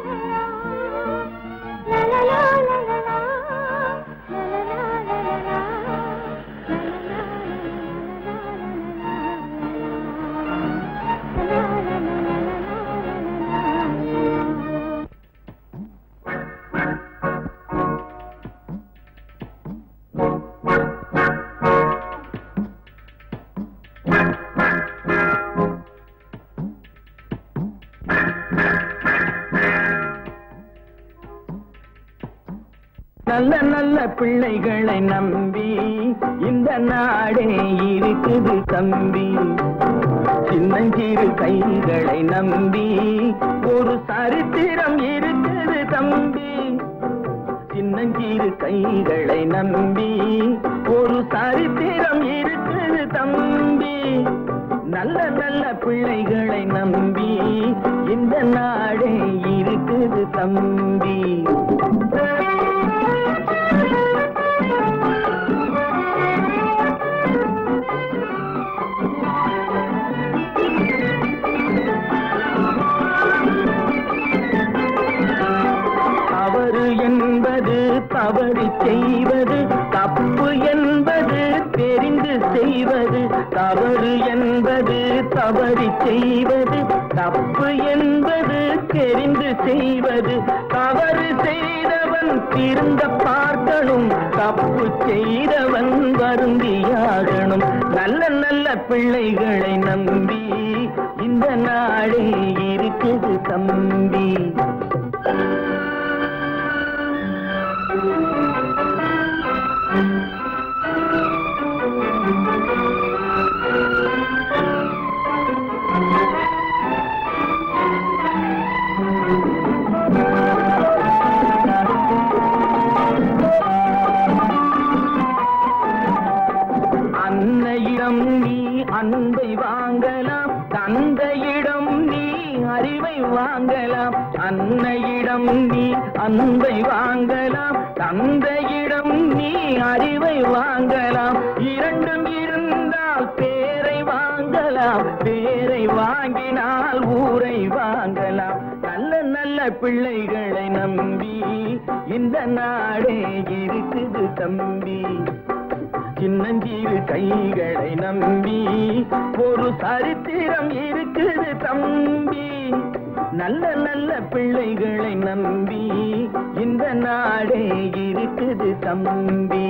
நல்ல நல்ல பிள்ளைகளை நம்பி இந்த நாடே இருக்குது தம்பி சின்னஞ்சிறு கைகளை நம்பி ஒரு சரித்திரம் இருக்குது தம்பி சின்னஞ்சிறு கைகளை நம்பி ஒரு சரித்திரம் இருக்குது தம்பி நல்ல நல்ல பிள்ளைகளை நம்பி இந்த நாடே இருக்குது தம்பி தவறு என்பது தவறு செய்வது தப்பு என்பது தெரிந்து செய்வது தவறு என்பது தவறு செய்வது தப்பு என்பது தெரிந்து செய்வது தவறு செய்தவன் திருந்த பார்க்கணும் தப்பு செய்தவன் வருந்தியாகணும் நல்ல நல்ல பிள்ளைகளை நம்பி இந்த நாடே இருக்குது தம்பி அன்னையிடம் நீ அன்பை வாங்கலாம் தந்தையிடம் நீ அறிவை வாங்கலாம் அன்னையிடம் நீ அன்பை வாங்கலாம் தந்தையிடம் நீ அறிவை வாங்கலாம் இரண்டும் இருந்தால் பேரை வாங்கலாம் பேரை வாங்கினால் ஊரை வாங்கலாம் நல்ல நல்ல பிள்ளைகளை நம்பி இந்த நாடே இருக்குது தம்பி சின்னஞ்சிறு கைகளை நம்பி ஒரு சரித்திரம் இருக்குது தம்பி நல்ல நல்ல பிள்ளைகளை நம்பி இந்த நாடே இருக்குது தம்பி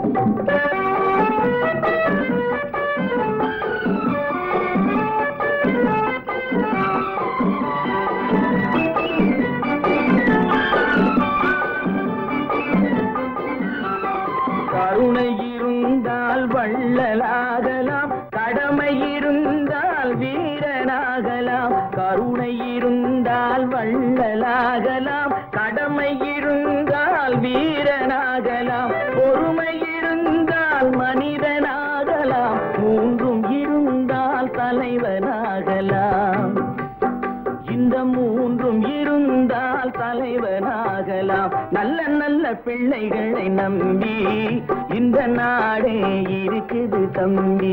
கருணை இருந்தால் வள்ளலாகலாம் கடமை இருந்தால் வீரனாகலாம் கருணை இருந்தால் வள்ளலாகலாம் கடமை இருந்தால் வீரனாகலாம் பொறுமை இருந்தால் மனிதனாகலாம் மூன்றும் இருந்தால் தலைவனாகலாம் இந்த மூன்றும் இருந்தால் தலைவனாகலாம் நல்ல நல்ல பிள்ளைகளை நம்பி இந்த நாடே இருக்குது தம்பி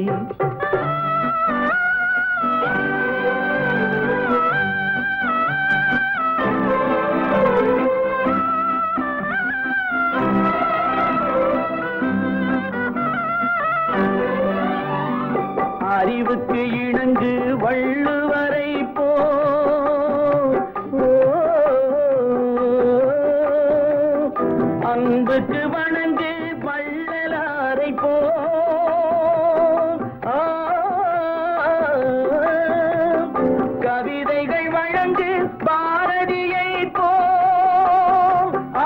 அறிவுக்கு இணங்கு வள்ளுவரை போ அன்புக்கு வணங்கு வள்ளலாரை போ ஆ, கவிதைகள் வழங்கு பாரதியை போ ஆ,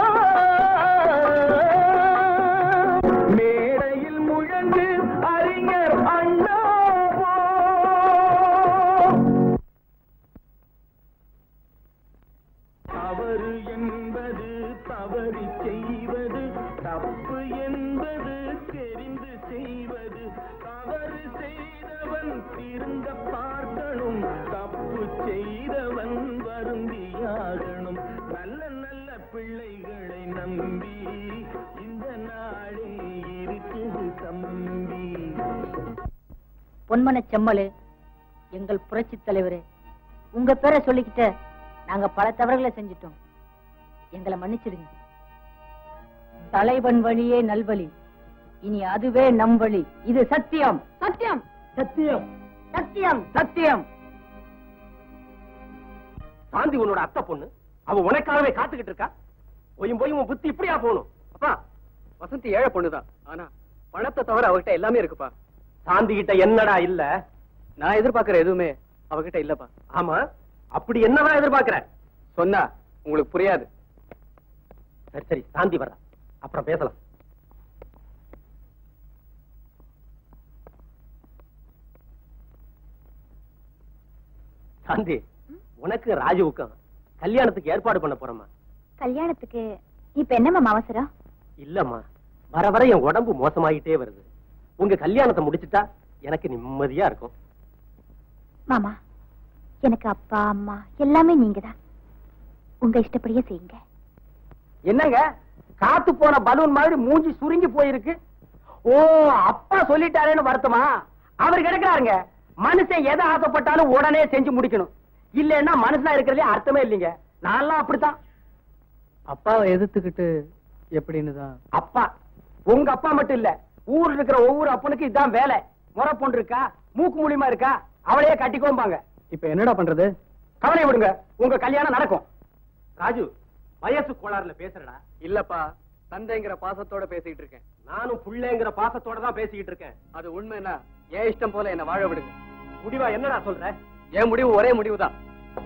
மேடையில் முழங்கு அறிஞர் அண்ணா போ. தவறு என்பது தவறி செய்வது தப்பு என்பது தெரிந்து செய்வது தவறு செய்தவன் திருந்த பார்க்கணும் தப்பு செய்தவன் வருந்தியாகணும் நல்ல நல்ல பிள்ளைகளை நம்பி இந்த நாடே இருக்குது தம்பி பொன்மன செம்மலு எங்கள் புரட்சி தலைவரே உங்க பேரை சொல்லிக்கிட்ட நாங்க பல தவறுகளை செஞ்சிட்டோம் எங்களை மன்னிச்சிடுங்க தலைவன் வழியே நல்வழி இனி அதுவே நம் வழி இது சத்தியம் சத்தியம் சத்தியம் சத்தியம் சத்தியம் சாந்தி உன்னோட அத்தை பொண்ணு அவ உனக்காகவே காத்துக்கிட்டு இருக்கா போயும் போய் உன் புத்தி இப்படியா போகணும் அப்பா வசந்தி ஏழை பொண்ணுதான் ஆனா பணத்தை தவிர அவகிட்ட எல்லாமே இருக்குப்பா சாந்தி கிட்ட என்னடா இல்ல நான் எதிர்பார்க்கிற எதுவுமே அவகிட்ட இல்லப்பா ஆமா அப்படி என்னதான் எதிர்பார்க்கிற சொன்னா உங்களுக்கு புரியாது சரி சரி சாந்தி வர்றா அப்புறம் பேசலாம் சாந்தி உனக்கு ராஜுவுக்கும் கல்யாணத்துக்கு ஏற்பாடு பண்ண போறோமா கல்யாணத்துக்கு இப்ப என்ன மாமா அவசரம் இல்லம்மா வர வர என் உடம்பு மோசமாயிட்டே வருது உங்க கல்யாணத்தை முடிச்சிட்டா எனக்கு நிம்மதியா இருக்கும் மாமா எனக்கு அப்பா அம்மா எல்லாமே நீங்கதான் உங்க இஷ்டப்படியே செய்யுங்க என்னங்க காத்து போன பலூன் மாதிரி மூஞ்சி சுருங்கி போயிருக்கு ஓ அப்பா சொல்லிட்டாரேன்னு வருத்தமா அவர் கிடக்குறாருங்க மனுஷன் எதை ஆசைப்பட்டாலும் உடனே செஞ்சு முடிக்கணும் இல்லைன்னா மனுஷனா இருக்கிறதுலே அர்த்தமே இல்லைங்க நான்லாம் அப்படித்தான் அப்பாவை எதிர்த்துக்கிட்டு எப்படின்னு தான் அப்பா உங்க அப்பா மட்டும் இல்ல ஊர்ல இருக்கிற ஒவ்வொரு அப்பனுக்கும் இதான் வேலை முறை பொண்ணு இருக்கா மூக்கு மூலியமா இருக்கா அவளையே கட்டிக்கோம்பாங்க இப்ப என்னடா பண்றது கவலை விடுங்க உங்க கல்யாணம் நடக்கும் ராஜு வயசு கோளாறுல பேசுறடா இல்லப்பா தந்தைங்கிற பாசத்தோட பேசிட்டு இருக்கேன் நானும் புள்ளைங்கிற பாசத்தோட தான் பேசிக்கிட்டு இருக்கேன் அது உண்மைன்னா என் இஷ்டம் போல என்ன வாழ விடுங்க முடிவா என்னடா சொல்ற என் முடிவு ஒரே முடிவுதான்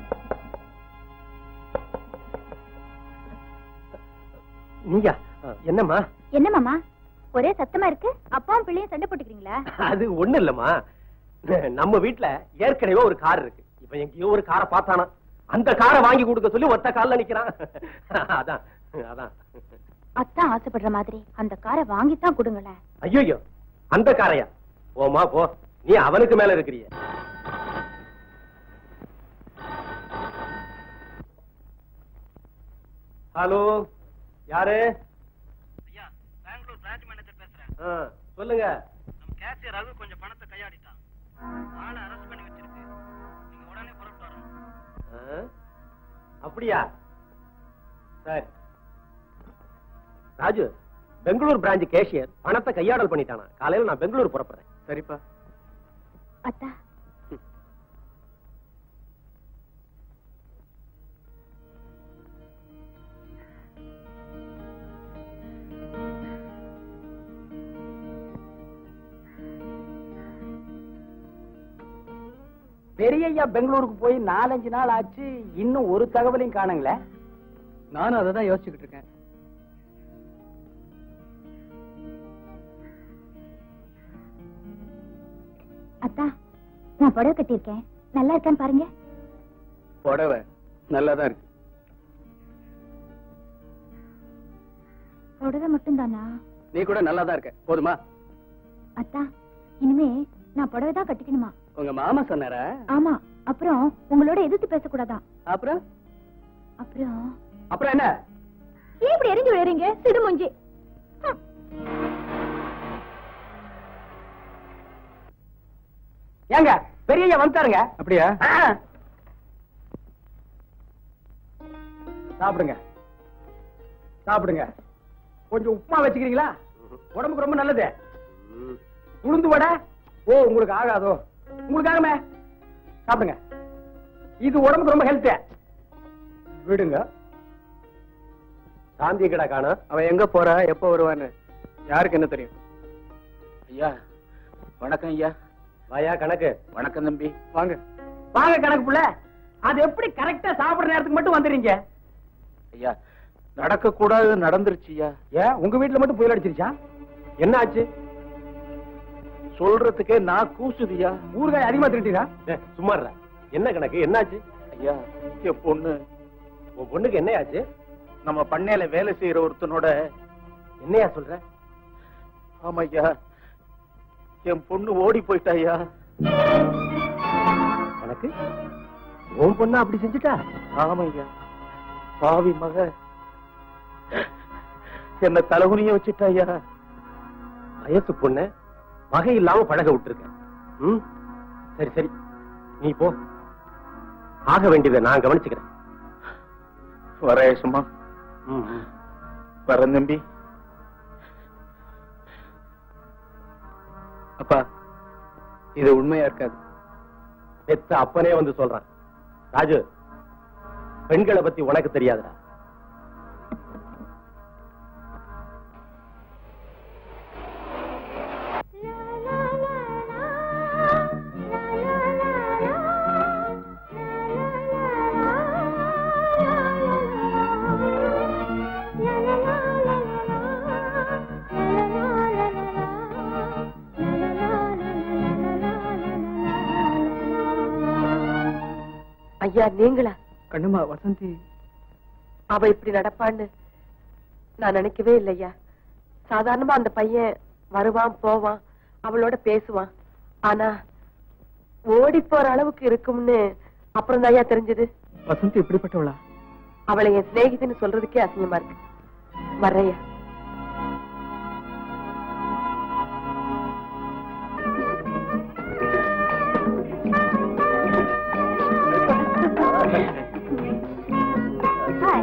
நீங்க என்னம்மா என்ன மாமா ஒரே சத்தமா இருக்கு அப்பாவும் பிள்ளையும் சண்டை போட்டுக்கிறீங்களா அது ஒண்ணு இல்லம்மா நம்ம வீட்ல ஏற்கனவே ஒரு கார் இருக்கு இப்ப எங்கேயோ ஒரு காரை பார்த்தானா அந்த காரை வாங்கி கொடுக்க சொல்லி ஒத்த கால்ல நிக்கிறான் அதான் அதான் அத்தான் ஆசைப்படுற மாதிரி அந்த காரை வாங்கித்தான் கொடுங்களேன் ஐயோ அந்த காரையா போமா போ நீ அவனுக்கு மேல இருக்கிறிய ஹலோ யாரு ஐயா பெங்களூர் பிரான்ச் மேனேஜர் பேசுறேன் ஆ, சொல்லுங்க நம்ம கேசியர் ரகு கொஞ்சம் பணத்தை கையாடிட்டான் ஆளை அரெஸ்ட் பண்ணி வச்சிருக்கு நீங்க உடனே புறப்பட்டு வரணும் ஆ? அப்படியா சரி ராஜு பெங்களூர் பிரான்ச் கேஷியர் பணத்தை கையாடல் பண்ணிட்டானா காலையில நான் பெங்களூர் புறப்படுறேன் சரிப்பா அத்தா பெரியய்யா பெங்களூருக்கு போய் நாலஞ்சு நாள் ஆச்சு இன்னும் ஒரு தகவலையும் காணுங்களே நானும் அதை தான் யோசிச்சுக்கிட்டு இருக்கேன் அத்தா நான் புடவை கட்டியிருக்கேன் நல்லா இருக்கான்னு பாருங்க புடவை நல்லாதான் இருக்கு புடவை மட்டும்தானா நீ கூட நல்லாதான் இருக்க போதுமா அத்தா இனிமே நான் புடவை தான் கட்டிக்கணுமா உங்க மாமா சொன்னாரா ஆமா அப்புறம் உங்களோட எதிர்த்து பேசக்கூடாதான் அப்புறம் அப்புறம் அப்புறம் என்ன ஏன் இப்படி எரிஞ்சு விழுறீங்க சிடுமுஞ்சி ஹம். ஏங்க பெரியய்யா வந்துட்டாருங்க அப்படியா ஆ. சாப்பிடுங்க சாப்பிடுங்க கொஞ்சம் உப்புமா வச்சுக்கிறீங்களா உடம்புக்கு ரொம்ப நல்லது உளுந்து வடை ஓ உங்களுக்கு ஆகாதோ உங்களுக்கு ஆகுமே சாப்பிடுங்க இது உடம்புக்கு ரொம்ப ஹெல்த் விடுங்க சாந்தி கடை காணும் அவன் எங்க போறா எப்ப வருவான்னு யாருக்கு என்ன தெரியும் ஐயா வணக்கம் ஐயா வாயா கணக்கு வணக்கம் தம்பி வாங்க வாங்க கணக்கு புள்ள அது எப்படி கரெக்டா சாப்பிடுற நேரத்துக்கு மட்டும் வந்துடுறீங்க ஐயா நடக்க கூடாது நடந்துருச்சு ஐயா ஏன் உங்க வீட்டுல மட்டும் புயல் அடிச்சிருச்சா என்ன ஆச்சு சொல்றதுக்கே நான் கூசுதியா ஊறுகாய் அதிகமா திருட்டீரா ஏ, சும்மா இருடா. என்ன கணக்கு என்னாச்சு ஐயா என் பொண்ணு உன் பொண்ணுக்கு என்ன ஆச்சு நம்ம பண்ணையில வேலை செய்யற ஒருத்தனோட என்னையா சொல்ற ஆமா ஐயா என் பொண்ணு ஓடி போயிட்டா ஐயா கணக்கு உன் பொண்ணா அப்படி செஞ்சுட்டா ஆமா ஐயா பாவி மக என்ன தலகுனிய வச்சுட்டா ஐயா வயசு பொண்ணு வகை இல்லாம பழக விட்டுருக்க ம் சரி சரி நீ போ ஆக வேண்டியதை நான் கவனிச்சுக்கிறேன் வரேசுமா ம், ம். வரேன் தம்பி அப்பா இது உண்மையா இருக்காது பெத்த அப்பனே வந்து சொல்றான் ராஜு பெண்களை பத்தி உனக்கு தெரியாதுடா La la la ஐயா நீங்களா கண்ணுமா வசந்தி அவ இப்படி நடப்பான்னு நான் நினைக்கவே இல்லையா சாதாரணமா அந்த பையன் வருவான் போவான் அவளோட பேசுவான் ஆனா ஓடி போற அளவுக்கு இருக்கும்னு அப்புறம் தான் ஐயா தெரிஞ்சது வசந்தி இப்படிப்பட்டவளா அவளை என் சிநேகிதன்னு சொல்றதுக்கே அசிங்கமா இருக்கு வர்றையா ஹாய்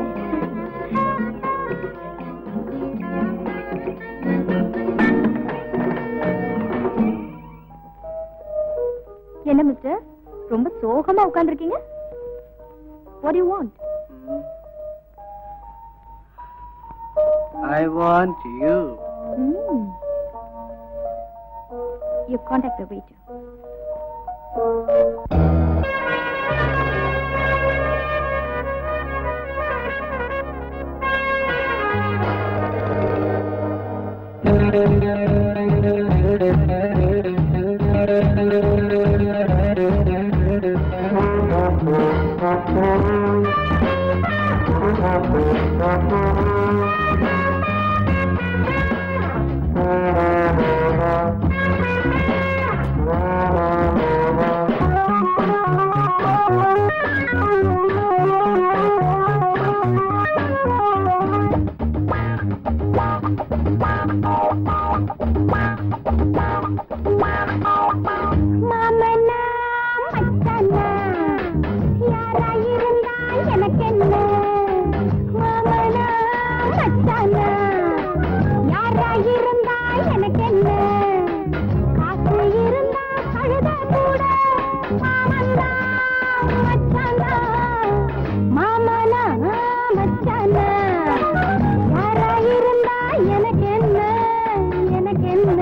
என்ன மிஸ்டர் ரொம்ப சோகமா உட்கார்ந்திருக்கீங்க what you want I want you you contact the waiter மாமனா மச்சானா யாரா இருந்தா எனக்கு என்ன மாமனா மச்சானா யாரா இருந்தா எனக்கு என்ன காசு இருந்தா கழுத கூட மாமனா மச்சானா மாமனா மச்சானா யாரா இருந்தா எனக்கு என்ன எனக்கு என்ன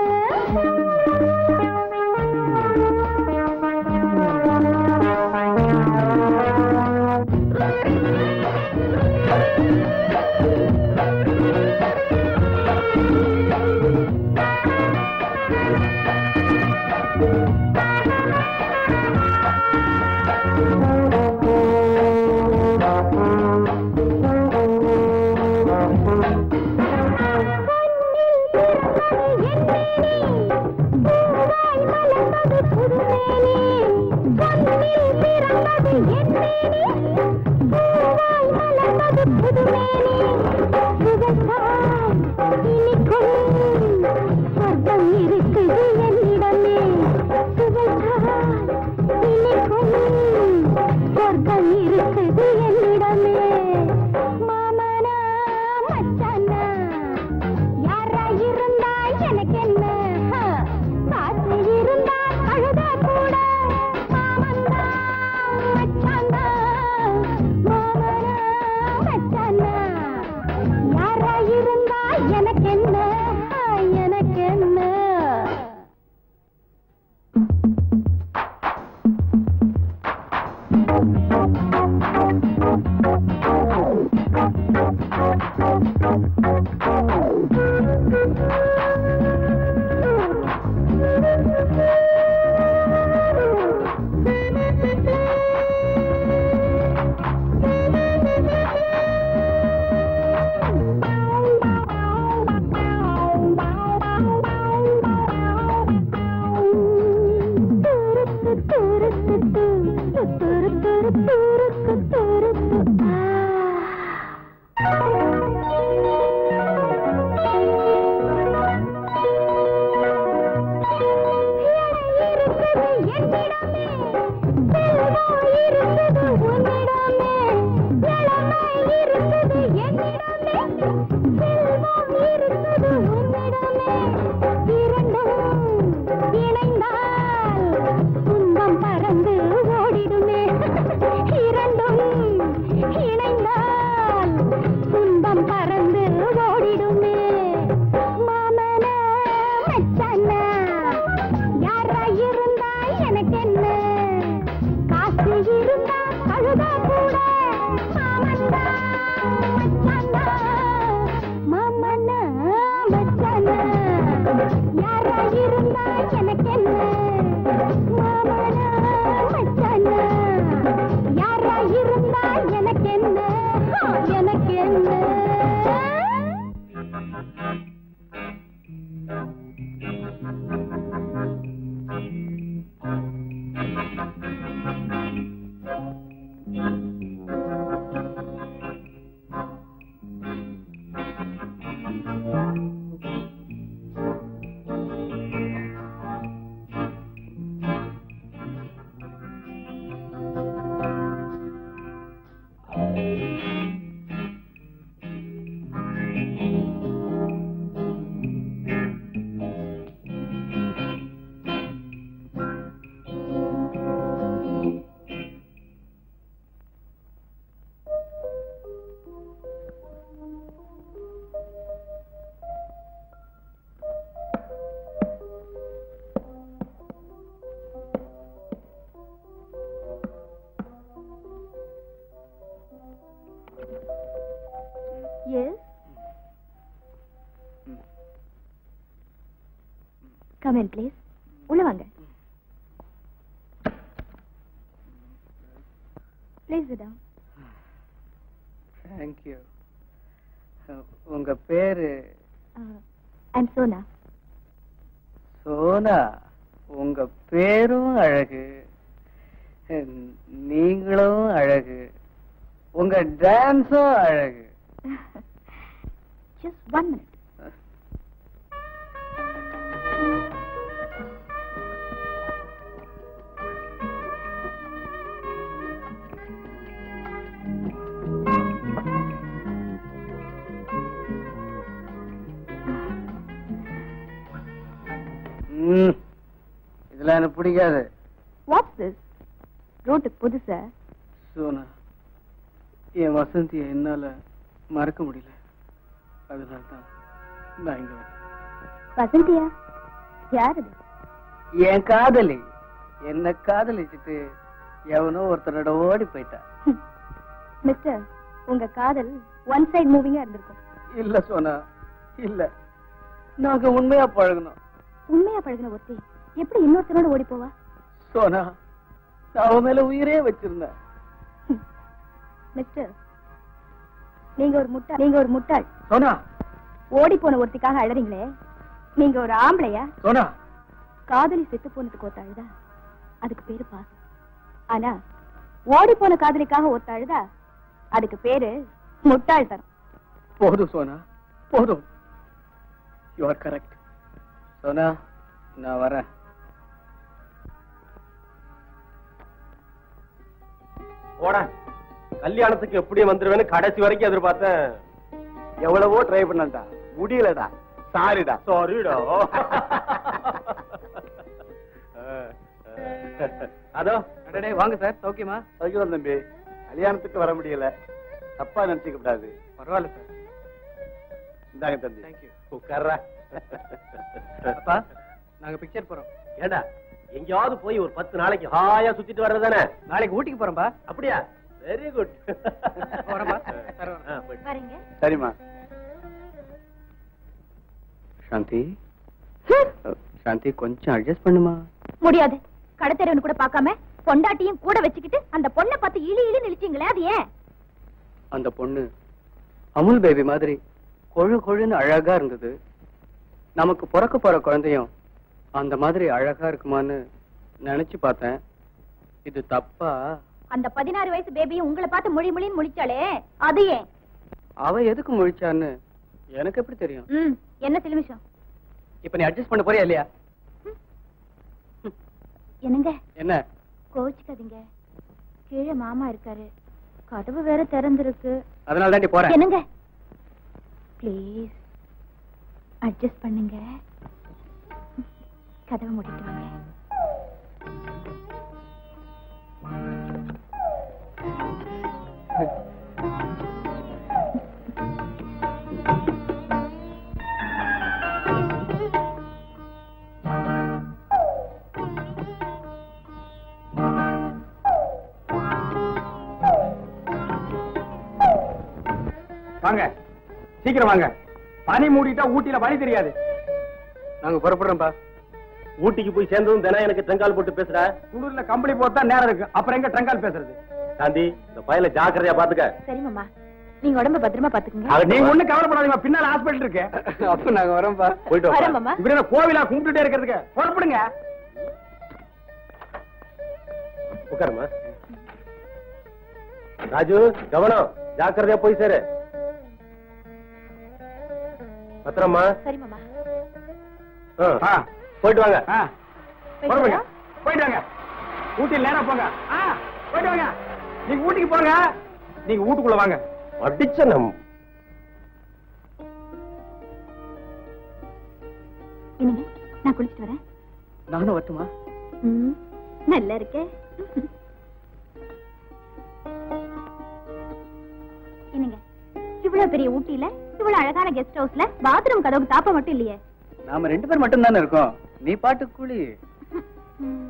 சொர்க்கம் இருக்குது என்னிடமே சுவைத்தால் இனிக்கும் சொர்க்கம் இருக்குது என்னிடமே மாமனா மச்சானா யாரா இருந்தா எனக்கு என்ன ஹ, காசு இருந்தா கழுத கூட மாமன்னா மச்சானா மாமனா மச்சானா யாரா இருந்தா எனக்கு என்ன ஹ, எனக்கு என்ன துன்பம் பறந்து ஓடிடுமே இரண்டும் இணைந்தால் துன்பம் பறந்து ஓடிடுமே மாமன மச்சானா யாரா இருந்தா எனக்கு என்ன காசு இருந்தா கழுதா கூட மாமன்னா மச்சானா மாமனா மச்சானா யாரா இருந்தா எனக்கு என்ன மாமனா மச்சானா கம் இன் ப்ளீஸ் உள்ள வாங்க ப்ளீஸ் இடம் தேங்க்யூ உங்க பேரு ஐம் சோனா சோனா உங்க பேரும் அழகு நீங்களும் அழகு உங்க டான்ஸும் அழகு ஜஸ்ட் ஒன் மினிட் ம், இதெல்லாம் எனக்கு பிடிக்காது வாட்ஸ் திஸ் ரோட்டுக்கு புதுசா சோனா என் வசந்தியை என்னால மறக்க முடியல அதனால தான் நான் இங்க வந்தேன் வசந்தியா யார் அது என் காதலி என்ன காதலிச்சுட்டு எவனோ ஒருத்தனோட ஓடி போயிட்டான் மிஸ்டர் உங்க காதல் ஒன் சைடு மூவிங்கா இருந்திருக்கும் இல்ல சோனா இல்ல நாங்க உண்மையா பழகணும் உண்மையா பழகின ஒருத்தி எப்படி இன்னொருத்தனோட ஓடி போவா சோனா நான் அவன் மேல உயிரே வச்சிருந்தேன் மிஸ்டர் நீங்க ஒரு முட்டாள் நீங்க ஒரு முட்டாள் சோனா ஓடி போன ஒருத்திக்காக அழறீங்களே நீங்க ஒரு ஆம்பளையா சோனா காதலி செத்து போனதுக்கு ஒருத்த அழுதா அதுக்கு பேரு பாசம் ஆனா ஓடி போன காதலிக்காக ஒருத்த அழுதா அதுக்கு பேரு முட்டாள்தனம் போதும் சோனா போதும் யூ ஆர் கரெக்ட் சோனா நான் வரேன் போடா கல்யாணத்துக்கு எப்படி வந்துருவேன்னு கடைசி வரைக்கும் எதிர்பார்த்தேன் எவ்வளவோ ட்ரை பண்ணடா முடியலடா சாரிடா சாரிடா அதோ அடடே வாங்க சார் சௌக்கியமா சகிதம் தம்பி கல்யாணத்துக்கு வர முடியல தப்பா நினைச்சுக்க கூடாது பரவாயில்ல சார் இந்தாங்க தம்பி தேங்க்யூ உட்கார்ற அப்பா நாங்க பிக்சர் போறோம் ஏண்டா எங்கேயாவது போய் ஒரு பத்து நாளைக்கு ஹாயா சுத்திட்டு வர்றதுதானே நாளைக்கு ஊட்டிக்கு போறோம்பா அப்படியா வெரி குட் வரேன்பா. சரி, வரேன். வரீங்க சரிம்மா சாந்தி சாந்தி கொஞ்சம் அட்ஜஸ்ட் பண்ணுமா முடியாது கடத்தெருவன் கூட பார்க்காம பொண்டாட்டியும் கூட வச்சுக்கிட்டு அந்த பொண்ணை பார்த்து இழி இழி நிலிச்சீங்களே அது ஏன் அந்த பொண்ணு அமுல் பேபி மாதிரி கொழு கொழுன்னு அழகா இருந்தது நமக்கு பிறக்க போற குழந்தையும் அந்த மாதிரி அழகா இருக்குமான்னு நினைச்சு பார்த்தேன் இது தப்பா அந்த பதினாறு வயசு பேபியும் உங்களை பார்த்து மொழி மொழின்னு முழிச்சாளே அது ஏன் அவ எதுக்கு முழிச்சான்னு எனக்கு எப்படி தெரியும் ம் என்ன சிலுமிஷம் இப்ப நீ அட்ஜஸ்ட் பண்ண போறியா இல்லையா என்னங்க என்ன கோச்சுக்காதீங்க கீழே மாமா இருக்காரு கதவு வேற திறந்திருக்கு அதனால தான் போறேன் என்னங்க ப்ளீஸ் அட்ஜஸ்ட் பண்ணுங்க கதவை மூடிட்டு வாங்க வாங்க சீக்கிரம் வாங்க பனி மூடிட்டா ஊட்டியில வழி தெரியாது நாங்க புறப்படுறோம்பா ஊட்டிக்கு போய் சேர்ந்ததும் தினம் எனக்கு ட்ரங்கால் போட்டு பேசுற குளிர்ல கம்பளி போத்தா நேரம் இருக்கு அப்புறம் எங்க ட்ரங்கால் பேசுறது காந்தி இந்த பயல ஜாக்கிரதையா பாத்துக்க சரி மாமா நீங்க உடம்ப பத்திரமா பாத்துக்கங்க நீங்க ஒண்ணு கவலைப்படாதீங்க பின்னால ஹாஸ்பிடல் இருக்கு அப்ப நாங்க வரோம்பா போயிட்டு வரேன் வா மாமா இவரு என்ன கோவிலா கும்பிட்டுட்டே இருக்கிறதுக்கு புறப்படுங்க உட்காருமா ராஜு கவனம் ஜாக்கிரதையா போய் சேரு பத்திரமா சரி மாமா ஆ, ஆ, போயிட்டு வாங்க ஆ, போயிட்டு புறப்படுங்க வரா? போயிட்டு வாங்க ஊட்டியில் நேரா போங்க ஆ, போயிட்டு வாங்க நீங்க ஊட்டிக்கு போங்க நீங்க வீட்டுக்குள்ள வாங்க அடிச்ச நம் என்னங்க நான் குளிச்சிட்டு வரேன் நானும் வரட்டுமா ம், நல்லா இருக்கே என்னங்க இவ்வளவு பெரிய ஊட்டியில இவ்வளவு அழகான கெஸ்ட் ஹவுஸ்ல பாத்ரூம் கதவுக்கு தாப்ப மட்டும் இல்லையே நாம ரெண்டு பேர் மட்டும் தானே இருக்கோம் நீ பாட்டு கூலி ம்.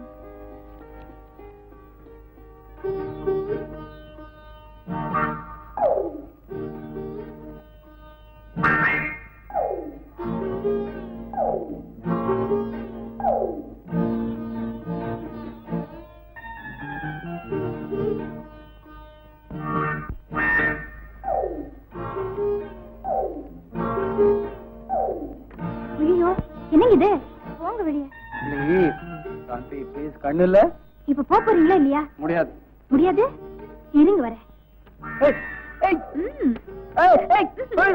இது போங்க வெளியே ப்ளீஸ் சாந்தி ப்ளீஸ் கண்ணு இல்ல இப்ப போப் போறீங்களா இல்லையா முடியாது முடியாது இருங்க வரேன் ஏய், ஏய், ம். ஏய், ஏய், ஏய்.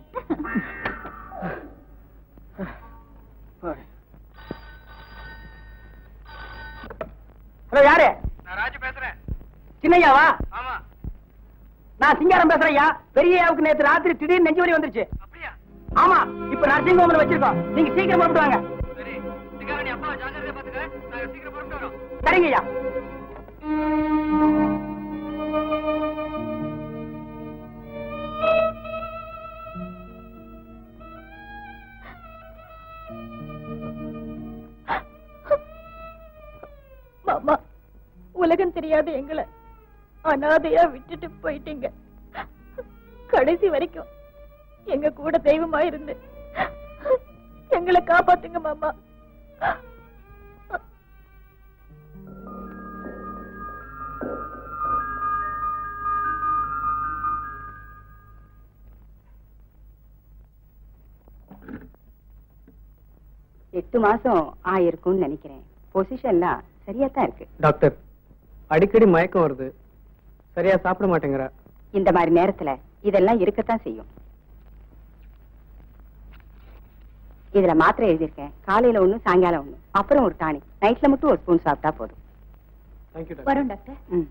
ஹலோ யாரு நான் ராஜு பேசுறேன் சின்னையாவா ஆமா நான் சிங்காரம் பேசுறேன் ஐயா பெரியயாவுக்கு நேத்து ராத்திரி திடீர்னு நெஞ்சு வலி வந்துருச்சு அப்படியா ஆமா இப்ப நர்சிங் ஹோம்ல வச்சிருக்கோம் நீங்க சீக்கிரம் புறப்பட்டு வாங்க சரி இதுக்காக நீ அப்பா ஜாக்கிரதையா பாத்துக்க நாங்க சீக்கிரம் புறப்பட்டு வரோம் சரிங்க ஐயா மாமா உலகம் தெரியாத எங்களை அனாதையா விட்டுட்டு போயிட்டீங்க கடைசி வரைக்கும் எங்க கூட தெய்வமா இருந்து எங்களை காப்பாத்துங்க மாமா எட்டு மாசம் ஆயிருக்கும்னு நினைக்கிறேன் பொசிஷன்லாம் சரியா தான் இருக்கு டாக்டர் அடிக்கடி மயக்கம் வருது சரியா சாப்பிட மாட்டேங்கிறா இந்த மாதிரி நேரத்துல இதெல்லாம் இருக்கத்தான் செய்யும் இதுல மாத்திரை எழுதியிருக்கேன் காலையில ஒண்ணு சாயங்காலம் ஒண்ணு அப்புறம் ஒரு டானிக் நைட்ல மட்டும் ஒரு ஸ்பூன் சாப்பிட்டா போதும் தேங்க்யூ டாக்டர் வரோம் டாக்டர் ம்.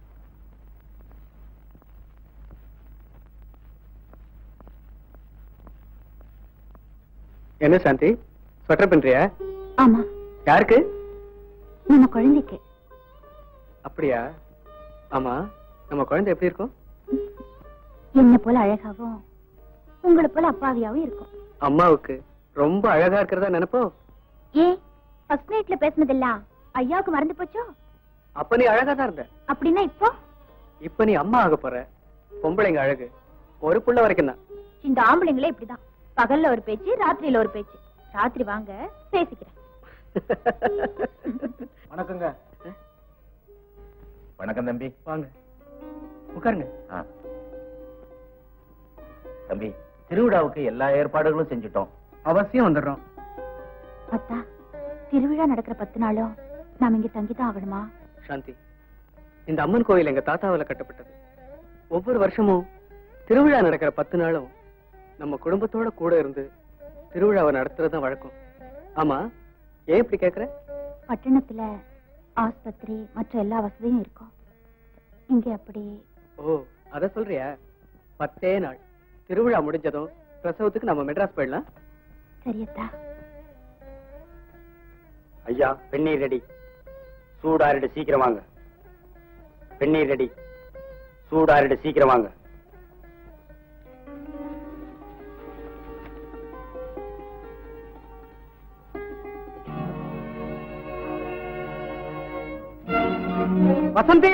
என்ன சாந்தி ஸ்வெட்டர் பண்றியா ஆமா யாருக்கு நம்ம குழந்தைக்கு அப்படியா ஆமா நம்ம குழந்தை எப்படி இருக்கும் என்ன போல அழகாவும் உங்களை போல அப்பாவியாவும் இருக்கும் அம்மாவுக்கு ரொம்ப அழகா இருக்கிறதா நினைப்போ ஏன் ஃபர்ஸ்ட் நைட்ல பேசினதெல்லாம் ஐயாவுக்கு மறந்து போச்சோ அப்ப நீ அழகா தான் இருந்த அப்படின்னா இப்போ இப்ப நீ அம்மா ஆக போற பொம்பளைங்க அழகு ஒரு புள்ள வரைக்கும் தான் இந்த ஆம்பளைங்களே இப்படிதான் பகல்ல ஒரு பேச்சு ராத்திரியில ஒரு பேச்சு ராத்திரி வாங்க பேசிக்கிறேன் வணக்கங்க வணக்கம் தம்பி வாங்க உட்காருங்க ஆ. தம்பி திருவிழாவுக்கு எல்லா ஏற்பாடுகளும் செஞ்சுட்டோம் அவசியம் வந்துடுறோம் அத்தா திருவிழா நடக்கிற பத்து நாளும் நாம இங்க தங்கிதான் ஆகணுமா சாந்தி இந்த அம்மன் கோயில் எங்க தாத்தாவில கட்டப்பட்டது ஒவ்வொரு வருஷமும் திருவிழா நடக்கிற பத்து நாளும் நம்ம குடும்பத்தோட கூட இருந்து திருவிழாவை நடத்துறது தான் வழக்கம் ஆமா ஏன் இப்படி கேக்குற பட்டணத்துல ஆஸ்பத்திரி மற்ற எல்லா வசதியும் இருக்கும் இங்க அப்படி ஓ அத சொல்றியா பத்தே நாள் திருவிழா முடிஞ்சதும் பிரசவத்துக்கு நம்ம மெட்ராஸ் போயிடலாம் சரியத்தா ஐயா வெந்நீர் ரெடி சூடாரிடு சீக்கிரம் வாங்க வெந்நீர் ரெடி சூடாரிடு சீக்கிரம் வாங்க வசந்தி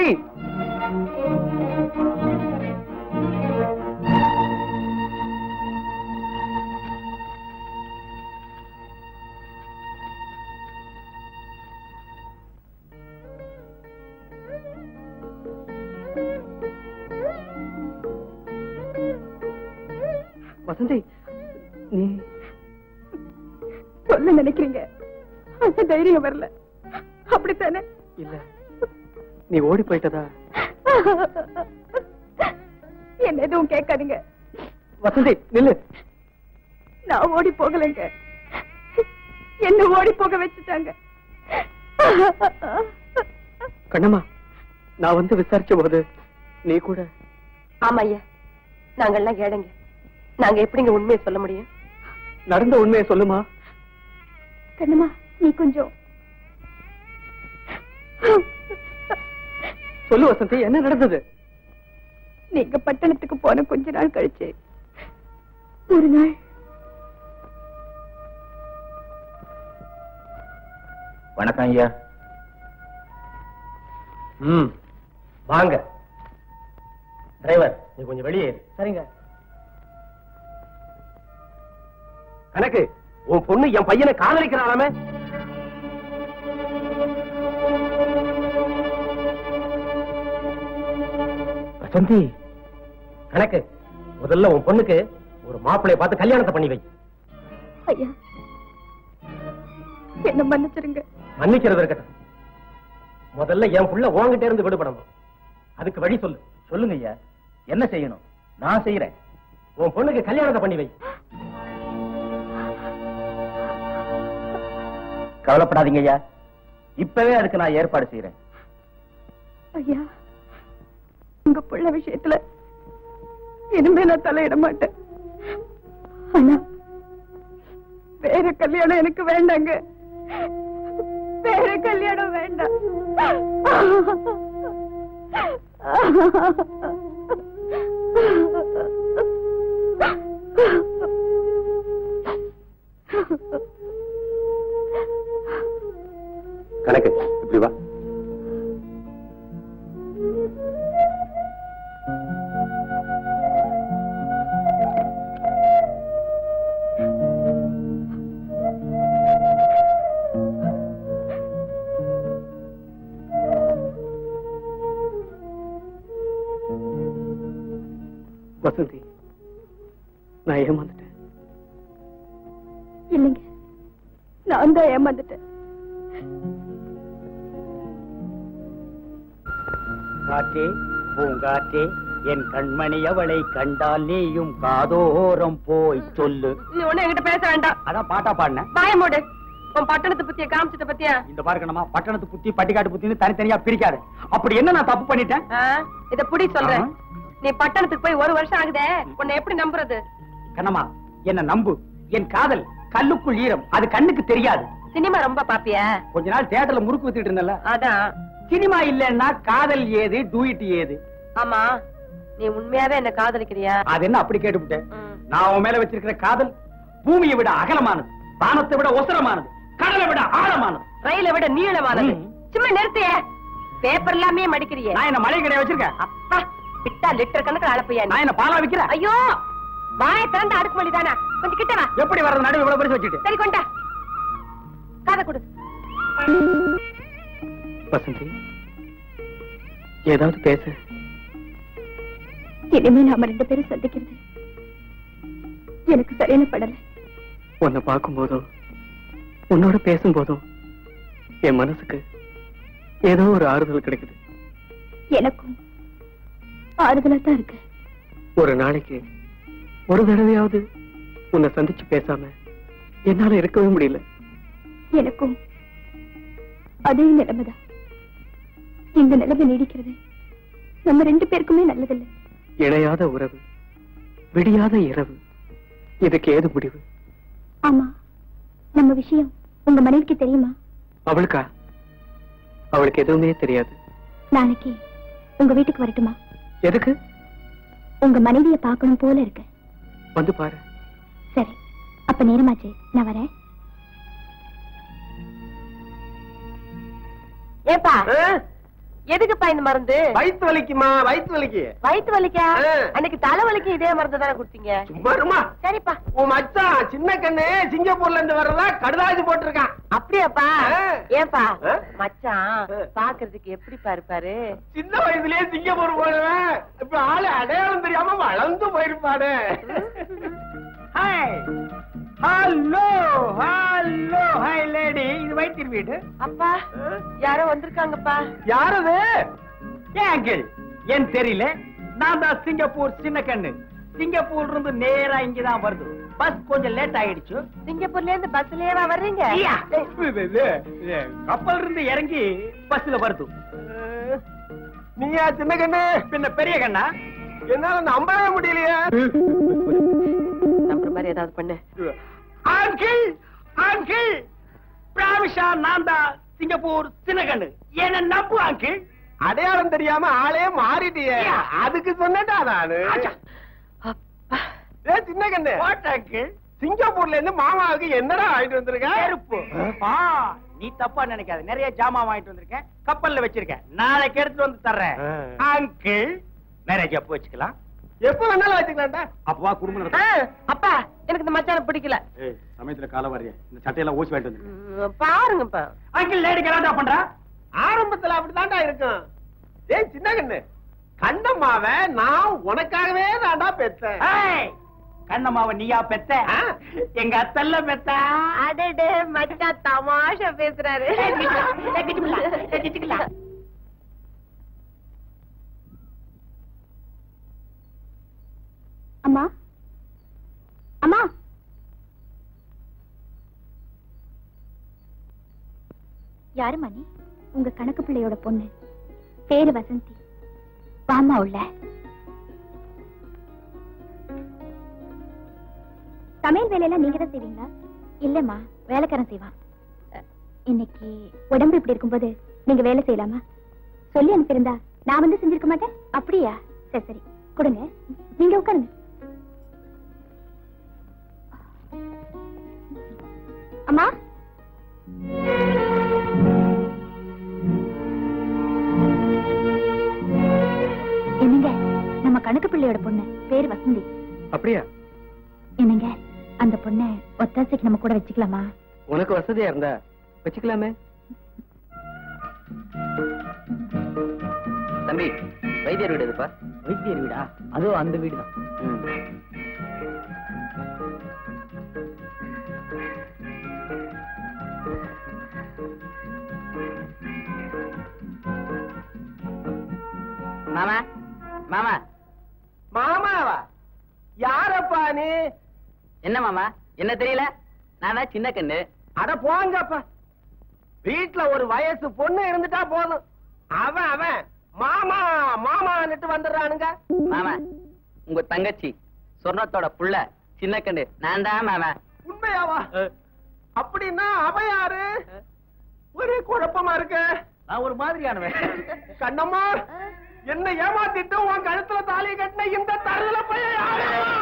வசந்தி நீ சொல்ல நினைக்கிறீங்க அந்த தைரியம் வரல அப்படித்தானே இல்ல நீ ஓடி போயிட்டதா என்ன எதுவும் கேட்காதீங்க வசந்தி நில்லு நான் ஓடி போகலைங்க என்ன ஓடி போக வச்சுட்டாங்க கண்ணம்மா நான் வந்து விசாரிச்ச போது நீ கூட ஆமா ஐயா நாங்கெல்லாம் ஏழைங்க நாங்க எப்படிங்க உண்மையை சொல்ல முடியும் நடந்த உண்மையை சொல்லுமா கண்ணுமா நீ கொஞ்சம் சொல்லு வசந்தி என்ன நடந்தது நீங்க பட்டணத்துக்கு போன கொஞ்ச நாள் கழிச்சு ஒரு நாள் வணக்கம் ஐயா ம் வாங்க டிரைவர் நீ கொஞ்சம் வெளியே இரு. சரிங்க கணக்கு உன் பொண்ணு என் பையனை காதலிக்கிறாளாமே வசந்தி கணக்கு முதல்ல உன் பொண்ணுக்கு ஒரு மாப்பிளைய பார்த்து கல்யாணத்தை பண்ணி வை ஐயா என்ன மன்னிச்சிருங்க மன்னிக்கிறது இருக்கட்டும் முதல்ல என் புள்ள உன்கிட்ட இருந்து விடுபடணும் அதுக்கு வழி சொல்லு சொல்லுங்க ஐயா என்ன செய்யணும் நான் செய்யறேன் உன் பொண்ணுக்கு கல்யாணத்தை பண்ணி வை கவலைப்படாதீங்க ஐயா இப்பவே அதுக்கு நான் ஏற்பாடு செய்யறேன் ஐயா உங்க புள்ள விஷயத்துல இனிமே நான் தலையிட மாட்டேன் ஆனா வேற கல்யாணம் எனக்கு வேண்டாங்க வேற கல்யாணம் வேண்டாம் கணக்கு இப்படி வா வசந்தி நான் ஏமாந்துட்டேன் இல்லைங்க நான் தான் ஏமாந்துட்டேன் காற்றே பூங்காற்றே என் கண்மணி அவளை கண்டால் நீயும் காதோரம் போய் சொல்லு நீ ஒண்ணு என்கிட்ட பேச வேண்டாம் அதான் பாட்டா பாடினேன் பாய மூடு உன் பட்டணத்தை பத்திய காமிச்சிட்ட பத்தியா இந்த பார்க்கணுமா பட்டணத்து புத்தி பட்டிக்காட்டு புத்தின்னு தனித்தனியா பிரிக்காது அப்படி என்ன நான் தப்பு பண்ணிட்டேன் ஆ, இத புடி சொல்றேன் ஆ. நீ பட்டணத்துக்கு போய் ஒரு வருஷம் ஆகுதே உன்னை எப்படி நம்புறது கண்ணம்மா என்ன நம்பு என் காதல் கல்லுக்குள் ஈரம் அது கண்ணுக்கு தெரியாது சினிமா ரொம்ப பாப்பியா கொஞ்ச நாள் தியேட்டர்ல முறுக்கு வித்துட்டு இருந்தல அதான் சினிமா இல்லன்னா காதல் ஏது டூயிட் ஏது ஆமா நீ உண்மையாவே என்ன காதலிக்கிறியா அது என்ன அப்படி கேட்டுவிட்டேன் ம். நான் உன் மேல வச்சிருக்கிற காதல் பூமியை விட அகலமானது வானத்தை விட ஒசரமானது கடலை விட ஆழமானது ரயிலை விட நீளமானது ம். சும்மா நிறுத்திய பேப்பர் எல்லாமே மடிக்கிறியே நான் என்ன மளிகை கடையை வச்சிருக்கேன் அப்பா விட்டா லிட்டர் கணக்கு அளப்பையா நீ நான் என்ன பாலா விக்கிறேன் ஐயோ வாய திறந்து அடுக்கு மொழி தானா கொஞ்சம் கிட்ட வா எப்படி வர்றது நடுவு இவ்வளவு பெருசு வச்சுட்டு சரி கொண்டா காதை கொடு வசந்தி ஏதாவது பேச இனிமே நாம ரெண்டு பேரும் சந்திக்கிறது எனக்கு சரியான படல உன்னை பார்க்கும் போதும் உன்னோட பேசும் போதும் என் மனசுக்கு ஏதோ ஒரு ஆறுதல் கிடைக்குது எனக்கும் ஆறுதலா தான் இருக்கு ஒரு நாளைக்கு ஒரு தடவையாவது உன்னை சந்திச்சு பேசாம என்னால இருக்கவே முடியல எனக்கும் அதே நிலைமைதான் இந்த நிலைமை நீடிக்கிறது நம்ம ரெண்டு பேருக்குமே நல்லதில்லை இணையாத உறவு விடியாத இரவு இதுக்கு ஏது முடிவு ஆமா நம்ம விஷயம் உங்க மனைவிக்கு தெரியுமா அவளுக்கா அவளுக்கு எதுவுமே தெரியாது நாளைக்கு உங்க வீட்டுக்கு வரட்டுமா எதுக்கு உங்க மனைவிய பார்க்கணும் போல இருக்கு வந்து பாரு சரி அப்ப நேரமாச்சு நான் வரேன் ஏப்பா எதுக்குப்பா இந்த மருந்து வயிற்று வலிக்குமா வயிற்று வலிக்கு வயித்து வலிக்கா ஆ. அன்னைக்கு தலை வலிக்கு இதே மருந்து தானே கொடுத்தீங்க வருமா சரிப்பா உன் மச்சான் சின்ன கண்ணு சிங்கப்பூர்ல இருந்து வர்றதா கடுதாசி போட்டிருக்கான் அப்படியாப்பா ஆ. ஏன்பா ஆ. மச்சான் ஆ. பாக்குறதுக்கு எப்படிப்பா இருப்பாரு சின்ன வயசுலயே சிங்கப்பூர் போனவன் இப்ப ஆளு அடையாளம் தெரியாம வளர்ந்து போயிருப்பாடு hi hello hello hi lady இது வைத்திரு வீடு அப்பா யாரோ வந்திருக்காங்கப்பா யாரது ஏன் அங்கிள் ஏன் தெரியல நான் தான் சிங்கப்பூர் சின்ன கண்ணு சிங்கப்பூர்ல இருந்து நேரா இங்கதான் வருது பஸ் கொஞ்சம் லேட் ஆயிடுச்சு சிங்கப்பூர்ல இருந்து பஸ்லயேவா வர்றீங்க ஐயா, இது, இது, இது, கப்பல்ல இருந்து இறங்கி பஸ்ல வருது நீயா சின்ன கண்ணு பின்ன பெரிய கண்ணா என்னால நம்பவே முடியலையே நம்புற மாதிரி ஏதாவது பண்ணு அங்கிள் அங்கிள் பிராமிஷா நான் தான் சிங்கப்பூர் சின்ன கண்ணு என்ன நம்பு அங்கிள் அடையாளம் தெரியாம ஆளே மாறிட்டியே ஐயா. அதுக்கு சொன்னடா நானு ஆச்சா. அப்பா ஏ சின்ன கண்ணு வாட் அங்கிள் சிங்கப்பூர்ல இருந்து மாமாவுக்கு என்னடா வாங்கிட்டு வந்திருக்க செருப்பு ஆ, நீ தப்பா நினைக்காத நிறைய ஜாமான் வாங்கிட்டு வந்திருக்கேன் கப்பல்ல வச்சிருக்கேன் நாளைக்கு எடுத்துட்டு வந்து தர்றேன் ஆ. அங்கிள் நிறைய ஜப்பு வச்சுக்கலாம் எப்ப வேணாலும் வச்சுக்கலாம்டா அப்பவா குடும்பம் ஆ, அப்பா எனக்கு இந்த மச்சான பிடிக்கல ஏய் சமயத்துல கால வரைய இந்த சட்டையெல்லாம் ஊசி வாங்கிட்டு வந்து ம், பாருங்கப்பா அங்கிள் லேடி கலாட்டா பண்றா ஆரம்பத்துல அப்படிதான்டா இருக்கும் ஏய் சின்ன கண்ணு கண்டம்மாவ நான் உனக்காகவே தான்டா பெத்தேன் ஏய், கண்ணம்மாவ நீயா பெத்த எங்க அத்தல்ல பெத்த அடடே மச்சான் தமாஷா பேசுறாரு அம்மா அம்மா யாரு மணி உங்க கணக்கு பிள்ளையோட பொண்ணு பேரு வசந்தி வாமா உள்ள சமையல் வேலையெல்லாம் நீங்க தான் செய்வீங்களா இல்லம்மா வேலைக்காரன் செய்வான் அஹ், இன்னைக்கு உடம்பு இப்படி இருக்கும்போது நீங்க வேலை செய்யலாமா சொல்லி அனுப்பியிருந்தா நான் வந்து செஞ்சிருக்க மாட்டேன் அப்படியா சரி சரி கொடுங்க நீங்க உட்காருங்க அம்மா என்னங்க நம்ம கணக்கு பிள்ளையோட பொண்ணு பேரு வசந்தி அப்படியா என்னங்க அந்த பொண்ணை ஒத்தாசைக்கு நம்ம கூட வச்சுக்கலாமா உனக்கு வசதியா இருந்தா வச்சுக்கலாமே தம்பி வைத்தியர் வீடு எதுப்பா வைத்தியர் வீடா அதுவும் அந்த வீடு தான் மாமா மாமா மாமாவா யாரப்பா நீ என்ன மாமா என்ன தெரியல நானா சின்ன கண்ணு அட போங்கப்பா வீட்ல ஒரு வயசு பொண்ணு இருந்துட்டா போதும் அவன் அவன் மாமா மாமான்னுட்டு வந்துடுறானுங்க மாமா உங்க தங்கச்சி சொர்ணத்தோட புள்ள சின்ன கண்ணு நான் தான் மாமா உண்மையாவா அப்படின்னா அவன் யாரு ஒரே குழப்பமா இருக்கு நான் ஒரு மாதிரியானவன் கண்ணம்மா என்ன ஏமாத்திட்டு உன் கழுத்துல தாலி கட்டின இந்த தருதல பையன் யாரு?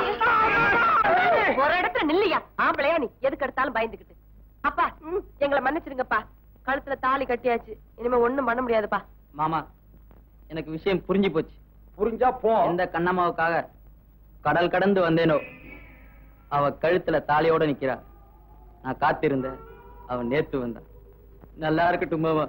ஒரு இடத்துல நில்லையா ஆம்பளையா நீ எதுக்கு எடுத்தாலும் பயந்துகிட்டு அப்பா எங்களை மன்னிச்சிருங்கப்பா கழுத்துல தாலி கட்டியாச்சு இனிமே ஒண்ணும் பண்ண முடியாதுப்பா மாமா எனக்கு விஷயம் புரிஞ்சு போச்சு புரிஞ்சா போ எந்த கண்ணம்மாவுக்காக கடல் கடந்து வந்தேனோ அவ கழுத்துல தாலியோட நிக்கிறா நான் காத்திருந்தேன் அவன் நேத்து வந்தான் நல்லா இருக்கட்டும் மாமா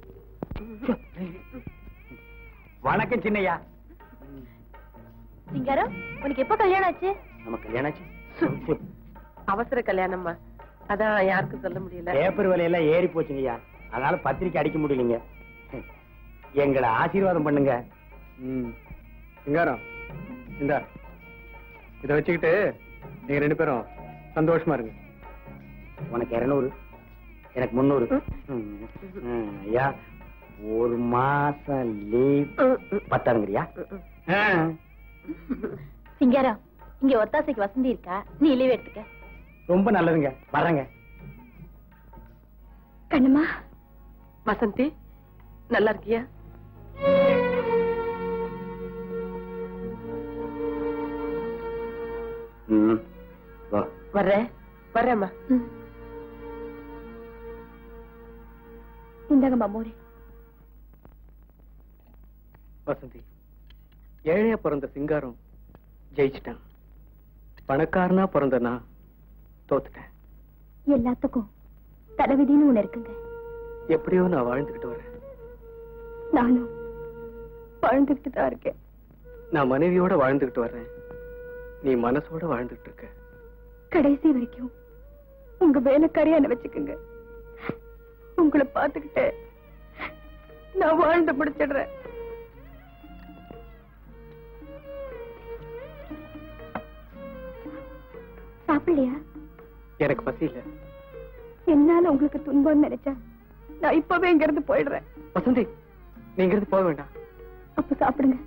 வணக்கம் சின்னையா சிங்காரம் உனக்கு எப்ப கல்யாணம் ஆச்சு நம்ம கல்யாணம் ஆச்சு அவசர கல்யாணம்மா அதான் யாருக்கும் சொல்ல முடியல பேப்பர் விலையெல்லாம் ஏறி போச்சுங்கய்யா அதனால பத்திரிக்கை அடிக்க முடியலைங்க எங்களை ஆசீர்வாதம் பண்ணுங்க ம் சிங்காரம் இந்த இத வச்சுக்கிட்டு நீங்க ரெண்டு பேரும் சந்தோஷமா இருங்க உனக்கு இருநூறு எனக்கு முந்நூறு ஐயா ஒரு மாசம் லீவ் பத்தாதுங்கறியா சிங்காரம் இங்க ஒத்தாசைக்கு வசந்தி இருக்கா நீ லீவ் எடுத்துக்க ரொம்ப நல்லதுங்க வர்றேங்க கண்ணுமா வசந்தி நல்லா இருக்கியா ம் வா வர்றேன் வர்றேம்மா இந்தாங்கம்மா மோரே வசந்தி ஏழையா பிறந்த சிங்காரம் ஜெயிச்சிட்டான் பணக்காரனா பிறந்த நான் தோத்துட்டேன் எல்லாத்துக்கும் தலைவிதின்னு ஒண்ணு இருக்குங்க எப்படியோ நான் வாழ்ந்துகிட்டு வரேன் நானும் வாழ்ந்துகிட்டு தான் இருக்கேன் நான் மனைவியோட வாழ்ந்துகிட்டு வர்றேன் நீ மனசோட வாழ்ந்துட்டு இருக்க கடைசி வரைக்கும் உங்க வேலைக்காரியா என்ன வச்சுக்கோங்க உங்களை பார்த்துக்கிட்டு நான் வாழ்ந்து முடிச்சிடுறேன் சாப்பிடலையா எனக்கு பசி இல்ல என்னால உங்களுக்கு துன்பம்னு நினைச்சா நான் இப்பவே இங்க இருந்து போயிடுறேன் வசந்தி நீங்க இருந்து போக வேண்டாம் அப்ப சாப்பிடுங்க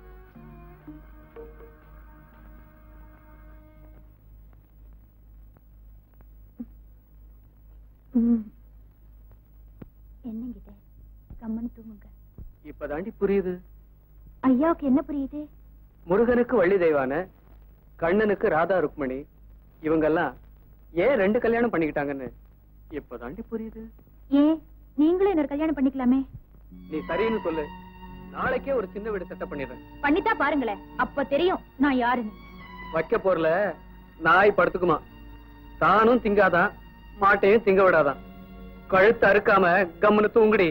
என்னங்க இது கம்மன் தூங்குங்க இப்பதாண்டி புரியுது ஐயாவுக்கு என்ன புரியுது முருகனுக்கு வள்ளி தெய்வான கண்ணனுக்கு ராதா ருக்மணி இவங்கெல்லாம் ஏன் ரெண்டு கல்யாணம் பண்ணிக்கிட்டாங்கன்னு இப்பதாண்டி புரியுது ஏன் நீங்களும் இன்னொரு கல்யாணம் பண்ணிக்கலாமே நீ சரின்னு சொல்லு நாளைக்கே ஒரு சின்ன வீடு செட்டப் பண்ணிடுறேன் பண்ணிட்டா பாருங்களேன் அப்ப தெரியும் நான் யாருன்னு வைக்க போறல நாய் படுத்துக்குமா தானும் திங்காதான் மாட்டையும் திங்க விடாதான் கழுத்து அறுக்காம கம்முன்னு தூங்குடி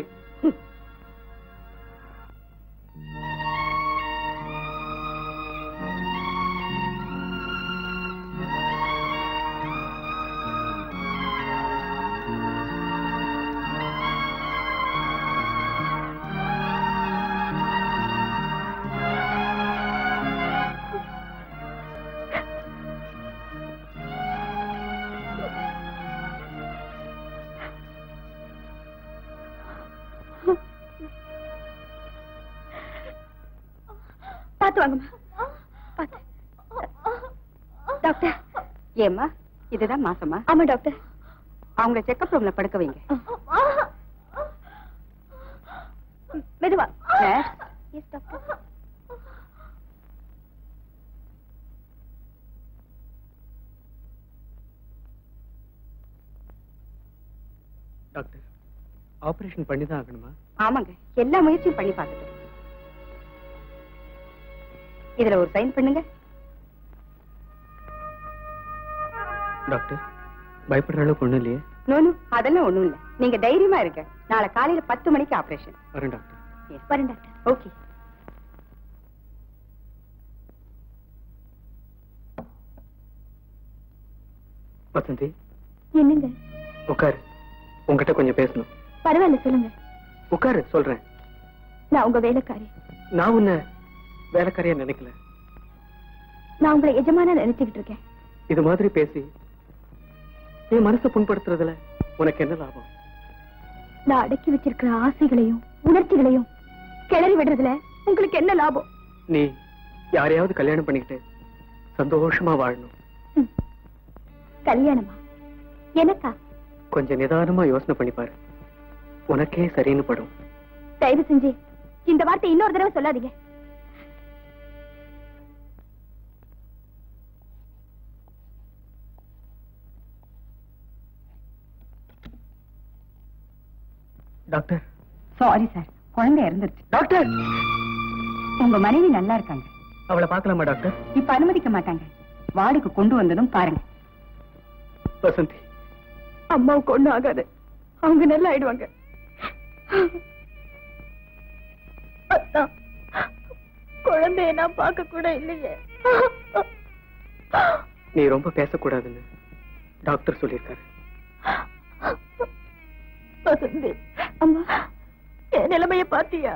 பாத்து வாங்கம்மா பாத்து டாக்டர் ஏம்மா இதுதான் மாசமா ஆமா டாக்டர் அவங்கள செக்கப் ரூம்ல படுக்க வைங்க மெதுவா nurse, yes doctor doctor operation பண்ணி தான் ஆகணுமா ஆமாங்க எல்லா முயற்சியும் பண்ணி பார்த்துட்டோம் இதுல ஒரு சைன் பண்ணுங்க டாக்டர் பயப்படுற அளவுக்கு ஒண்ணும் இல்லையே நோனு அதெல்லாம் ஒண்ணும் இல்ல நீங்க தைரியமா இருங்க நாளை காலையில பத்து மணிக்கு ஆபரேஷன் வரேன் டாக்டர் வரேன் டாக்டர் ஓகே வசந்தி என்னங்க உட்காரு உங்ககிட்ட கொஞ்சம் பேசணும் பரவாயில்ல சொல்லுங்க உட்காரு சொல்றேன் நான் உங்க வேலைக்காரி நான் உன்னை வேலைக்காரியா நினைக்கல நான் உங்களை எஜமானா நினைச்சுக்கிட்டு இருக்கேன் இது மாதிரி பேசி என் மனசை புண்படுத்துறதுல உனக்கு என்ன லாபம் நான் அடக்கி வச்சிருக்கிற ஆசைகளையும் உணர்ச்சிகளையும் கிளறி விடுறதுல உங்களுக்கு என்ன லாபம் நீ யாரையாவது கல்யாணம் பண்ணிக்கிட்டு சந்தோஷமா வாழணும் கல்யாணமா எனக்கா கொஞ்சம் நிதானமா யோசனை பண்ணி பாரு உனக்கே சரின்னு படும் தயவு செஞ்சு இந்த வார்த்தை இன்னொரு தடவை சொல்லாதீங்க டாக்டர் சாரி சார் குழந்தை இறந்துருச்சு டாக்டர் உங்க மனைவி நல்லா இருக்காங்க அவளை பார்க்கலாமா டாக்டர் இப்ப அனுமதிக்க மாட்டாங்க வார்டுக்கு கொண்டு வந்ததும் பாருங்க வசந்தி அம்மாவுக்கு ஒண்ணும் ஆகாது அவங்க நல்லா ஆயிடுவாங்க அதான், குழந்தைய நான் பார்க்க கூட இல்லையே நீ ரொம்ப பேசக்கூடாதுன்னு டாக்டர் சொல்லியிருக்காரு வசந்தி அம்மா என் நிலைமைய பாத்தியா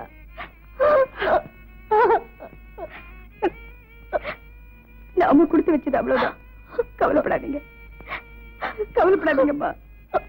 நாம கொடுத்து வச்சது அவ்வளவுதான் கவலைப்படாதீங்க கவலைப்படாதீங்கம்மா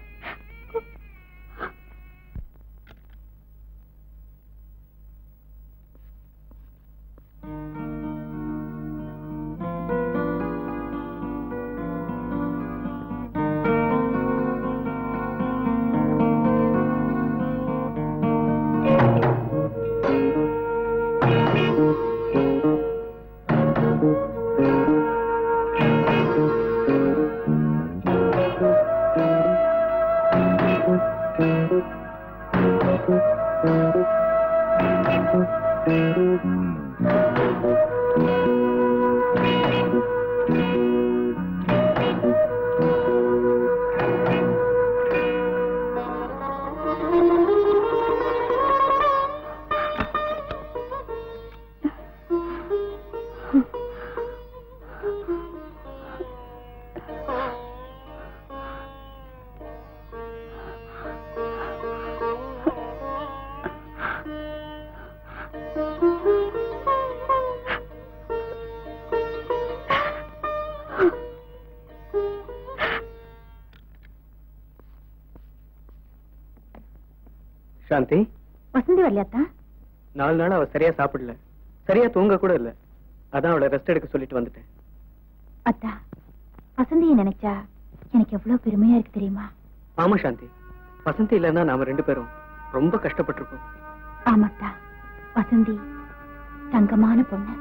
சாந்தி வசந்தி வரலையாத்தா நாலு நாள் அவ சரியா சாப்பிடல சரியா தூங்க கூட இல்ல அதான் அவளை ரெஸ்ட் எடுக்க சொல்லிட்டு வந்துட்டேன் அத்தா வசந்தியை நினைச்சா எனக்கு எவ்வளவு பெருமையா இருக்கு தெரியுமா ஆமா சாந்தி வசந்தி இல்லைன்னா நாம ரெண்டு பேரும் ரொம்ப கஷ்டப்பட்டிருப்போம் ஆமாத்தா வசந்தி தங்கமான பொண்ணு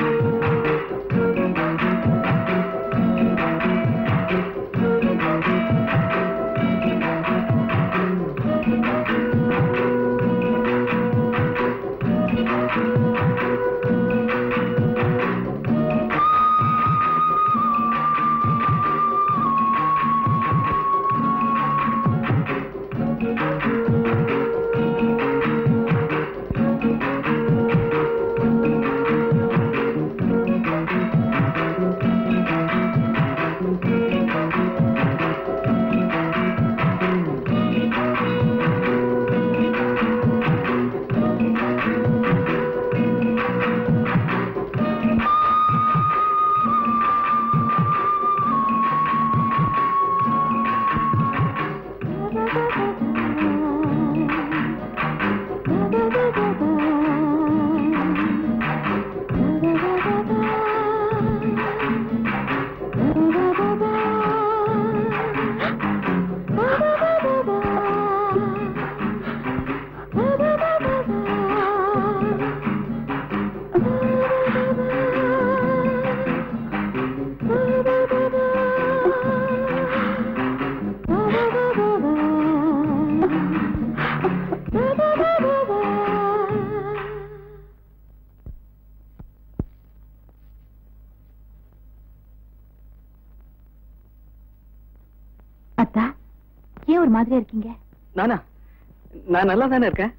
Thank you. அத்தா ஏன் ஒரு மாதிரியா இருக்கீங்க நானா நான் நல்லா தானே இருக்கேன்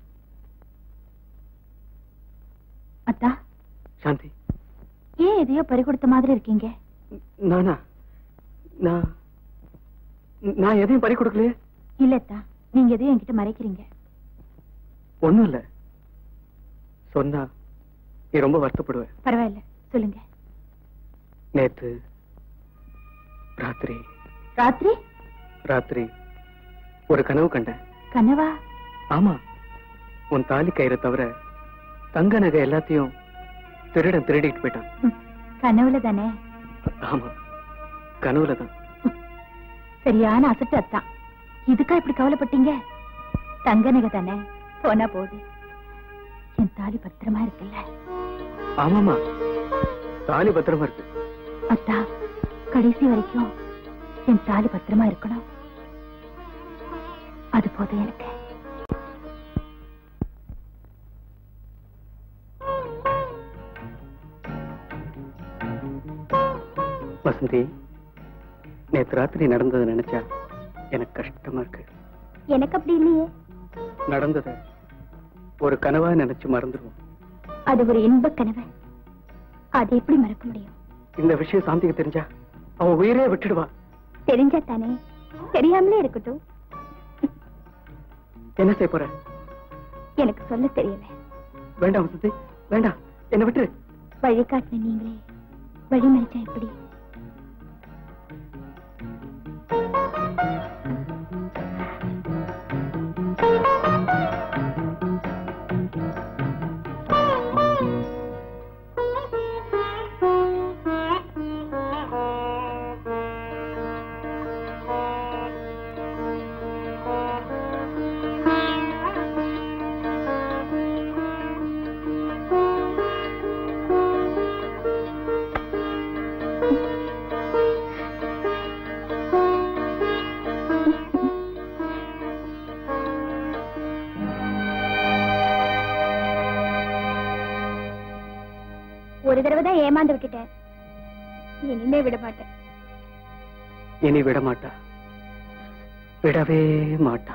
அத்தா சாந்தி ஏன் எதையோ பறி கொடுத்த மாதிரி இருக்கீங்க நானா நான் நான் எதையும் பறி கொடுக்கலையே இல்ல அத்தா நீங்க எதையும் என்கிட்ட மறைக்கிறீங்க ஒண்ணும் இல்ல சொன்னா நீ ரொம்ப வருத்தப்படுவேன் பரவாயில்ல சொல்லுங்க நேத்து ராத்திரி ராத்திரி ராத்திரி ஒரு கனவு கண்டேன் கனவா ஆமா உன் தாலி கயிறை தவிர தங்க நகை எல்லாத்தையும் திருடன் திருடிட்டு போயிட்டான் ம், கனவுல தானே ஆமா கனவுல தான் சரியான அசட்டு அத்தான் இதுக்கா இப்படி கவலைப்பட்டீங்க தங்க நகை தானே போனா போகுது என் தாலி பத்திரமா இருக்குல்ல ஆமாமா தாலி பத்திரமா இருக்கு அத்தா கடைசி வரைக்கும் என் தாலி பத்திரமா இருக்கணும் அது போதும் எனக்கு வசந்தி நேத்து ராத்திரி நடந்ததை நினைச்சா எனக்கு கஷ்டமா இருக்கு எனக்கு அப்படி இல்லையே நடந்ததை ஒரு கனவா நினைச்சு மறந்துடுவோம் அது ஒரு இன்ப கனவு அது எப்படி மறக்க முடியும் இந்த விஷயம் சாந்திக்கு தெரிஞ்சா அவ உயிரே விட்டுடுவா தெரிஞ்சா தானே தெரியாமலே இருக்கட்டும் என்ன செய்ய போற எனக்கு சொல்ல தெரியல வேண்டாம் வசந்தி வேண்டாம் என்ன விட்டுரு வழிகாட்டின நீங்களே வழி மறைச்சா எப்படி ஒரு தடவை தான் ஏமாந்து விட்டுட்டேன் இனிமே விட மாட்டேன் இனி விட மாட்டா விடவே மாட்டா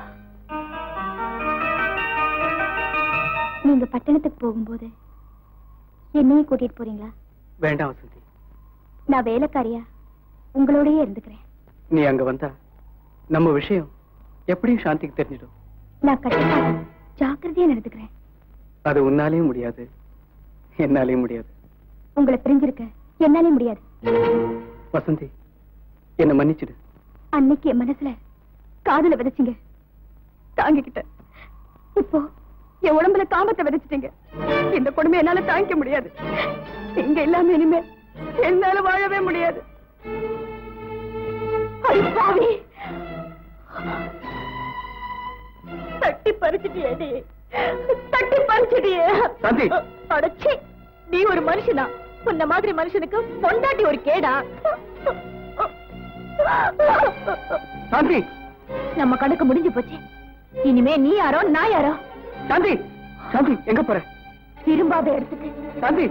நீங்க பட்டணத்துக்கு போகும்போது என்னையும் கூட்டிட்டு போறீங்களா வேண்டாம் வசந்தி நான் வேலைக்காரியா உங்களோடயே இருந்துக்கிறேன் நீ அங்க வந்தா நம்ம விஷயம் எப்படியும் சாந்திக்கு தெரிஞ்சிடும் நான் கண்டிப்பா ஜாக்கிரதையா நடந்துக்கிறேன் அது உன்னாலேயும் முடியாது என்னாலேயும் முடியாது உங்களை பிரிஞ்சிருக்க என்னாலே முடியாது வசந்தி என்ன மன்னிச்சிடு அன்னைக்கு என் மனசுல காதல விதைச்சிங்க தாங்கிக்கிட்டேன் இப்போ என் உடம்புல காமத்தை விதைச்சிட்டீங்க இந்த கொடுமை என்னால தாங்கிக்க முடியாது நீங்க இல்லாம இனிமே என்னால வாழவே முடியாது ஐ, பாவி. தட்டி பறிச்சிட்டியேடி தட்டி பறிச்சிட்டியே சாந்தி. அடச்சி நீ ஒரு மனுஷனா உன்ன மாதிரி மனுஷனுக்கு பொண்டாட்டி ஒரு கேடா சாந்தி நம்ம கணக்கு முடிஞ்சு போச்சு இனிமே நீ யாரோ நான் யாரோ சாந்தி சாந்தி எங்க போற திரும்பாத இடத்துக்கு சாந்தி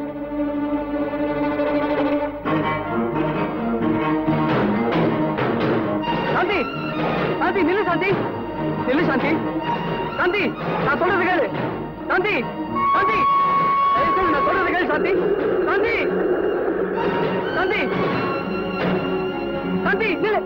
சாந்தி சாந்தி நில்லு சாந்தி நில்லு சாந்தி சாந்தி நான் சொல்றது கேளு சாந்தி சாந்தி தயவு செய்து நான் சொல்றது கேளு சாந்தி சாந்தி சாந்தி சாந்தி நில்லு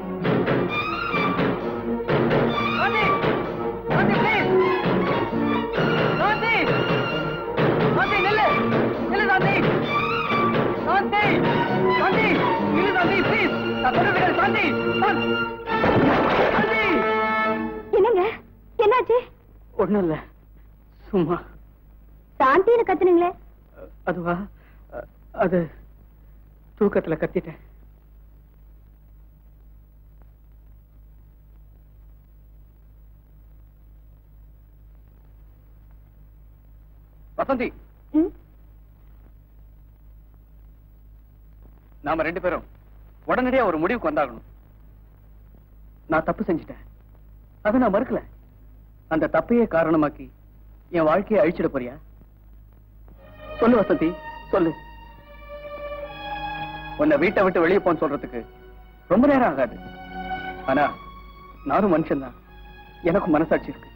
சாந்தி சாந்தி ப்ளீஸ் சாந்தி சாந்தி நில்லு நில்லு சாந்தி சாந்தி சாந்தி நில்லு சாந்தி ப்ளீஸ் நான் சொல்றது கேளு சாந்தி சாந்தி சாந்தி என்னங்க என்னாச்சு ஒண்ணும் இல்ல சும்மா சாந்தின்னு கத்துனீங்களே அதுவா அ- அது தூக்கத்துல கத்திட்டேன் வசந்தி ம்? நாம ரெண்டு பேரும் உடனடியா ஒரு முடிவுக்கு வந்தாகணும் நான் தப்பு செஞ்சிட்டேன் அதை நான் மறுக்கல அந்த தப்பையே காரணமாக்கி என் வாழ்க்கையை அழிச்சிட போறியா சொல்லு வசந்தி சொல்லு உன்னை வீட்டை விட்டு வெளியே போன்னு சொல்றதுக்கு ரொம்ப நேரம் ஆகாது ஆனா நானும் மனுஷன்தான் எனக்கும் மனசாட்சி இருக்கு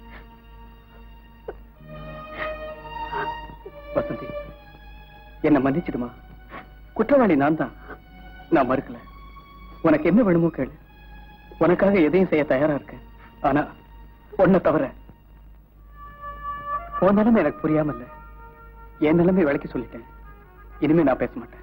வசந்தி என்ன மன்னிச்சிடுமா குற்றவாளி நான் தான் நான் மறுக்கல உனக்கு என்ன வேணுமோ கேளு உனக்காக எதையும் செய்ய தயாரா இருக்கேன் ஆனா உன்னை தவிர உன் நிலைமை எனக்கு புரியாம இல்ல என் நிலைமை விளக்கி சொல்லிட்டேன் இனிமே நான் பேச மாட்டேன்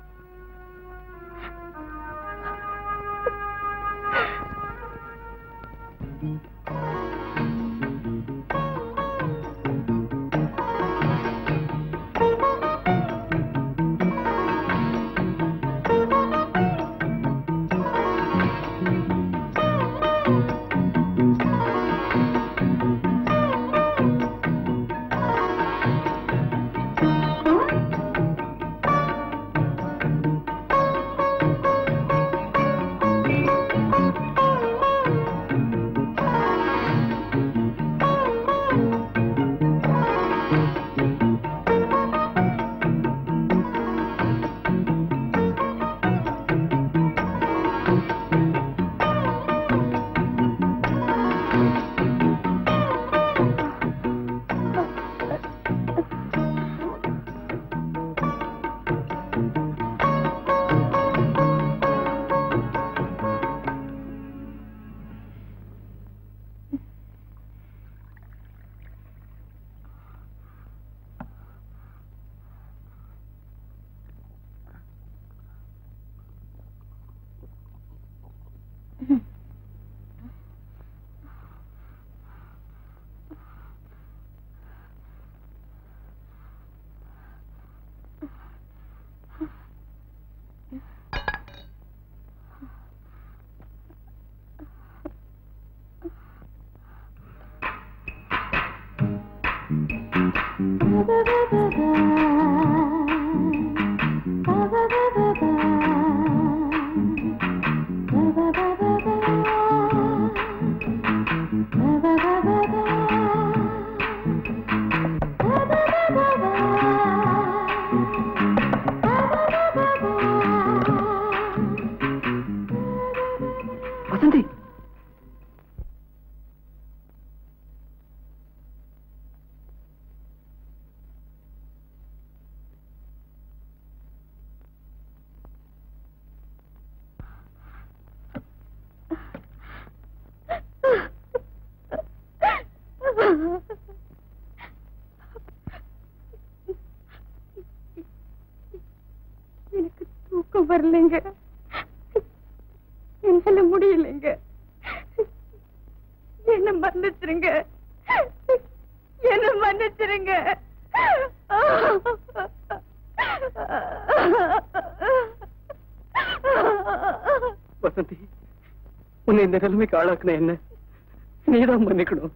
வசந்தி எனக்கு தூக்கம் வரலைங்க என்னால முடியலைங்க என்ன மன்னிச்சிருங்க என்ன மன்னிச்சிருங்க வசந்தி உன்னை இந்த நிலைமைக்கு ஆளாக்குன என்ன நீதான் மன்னிக்கணும்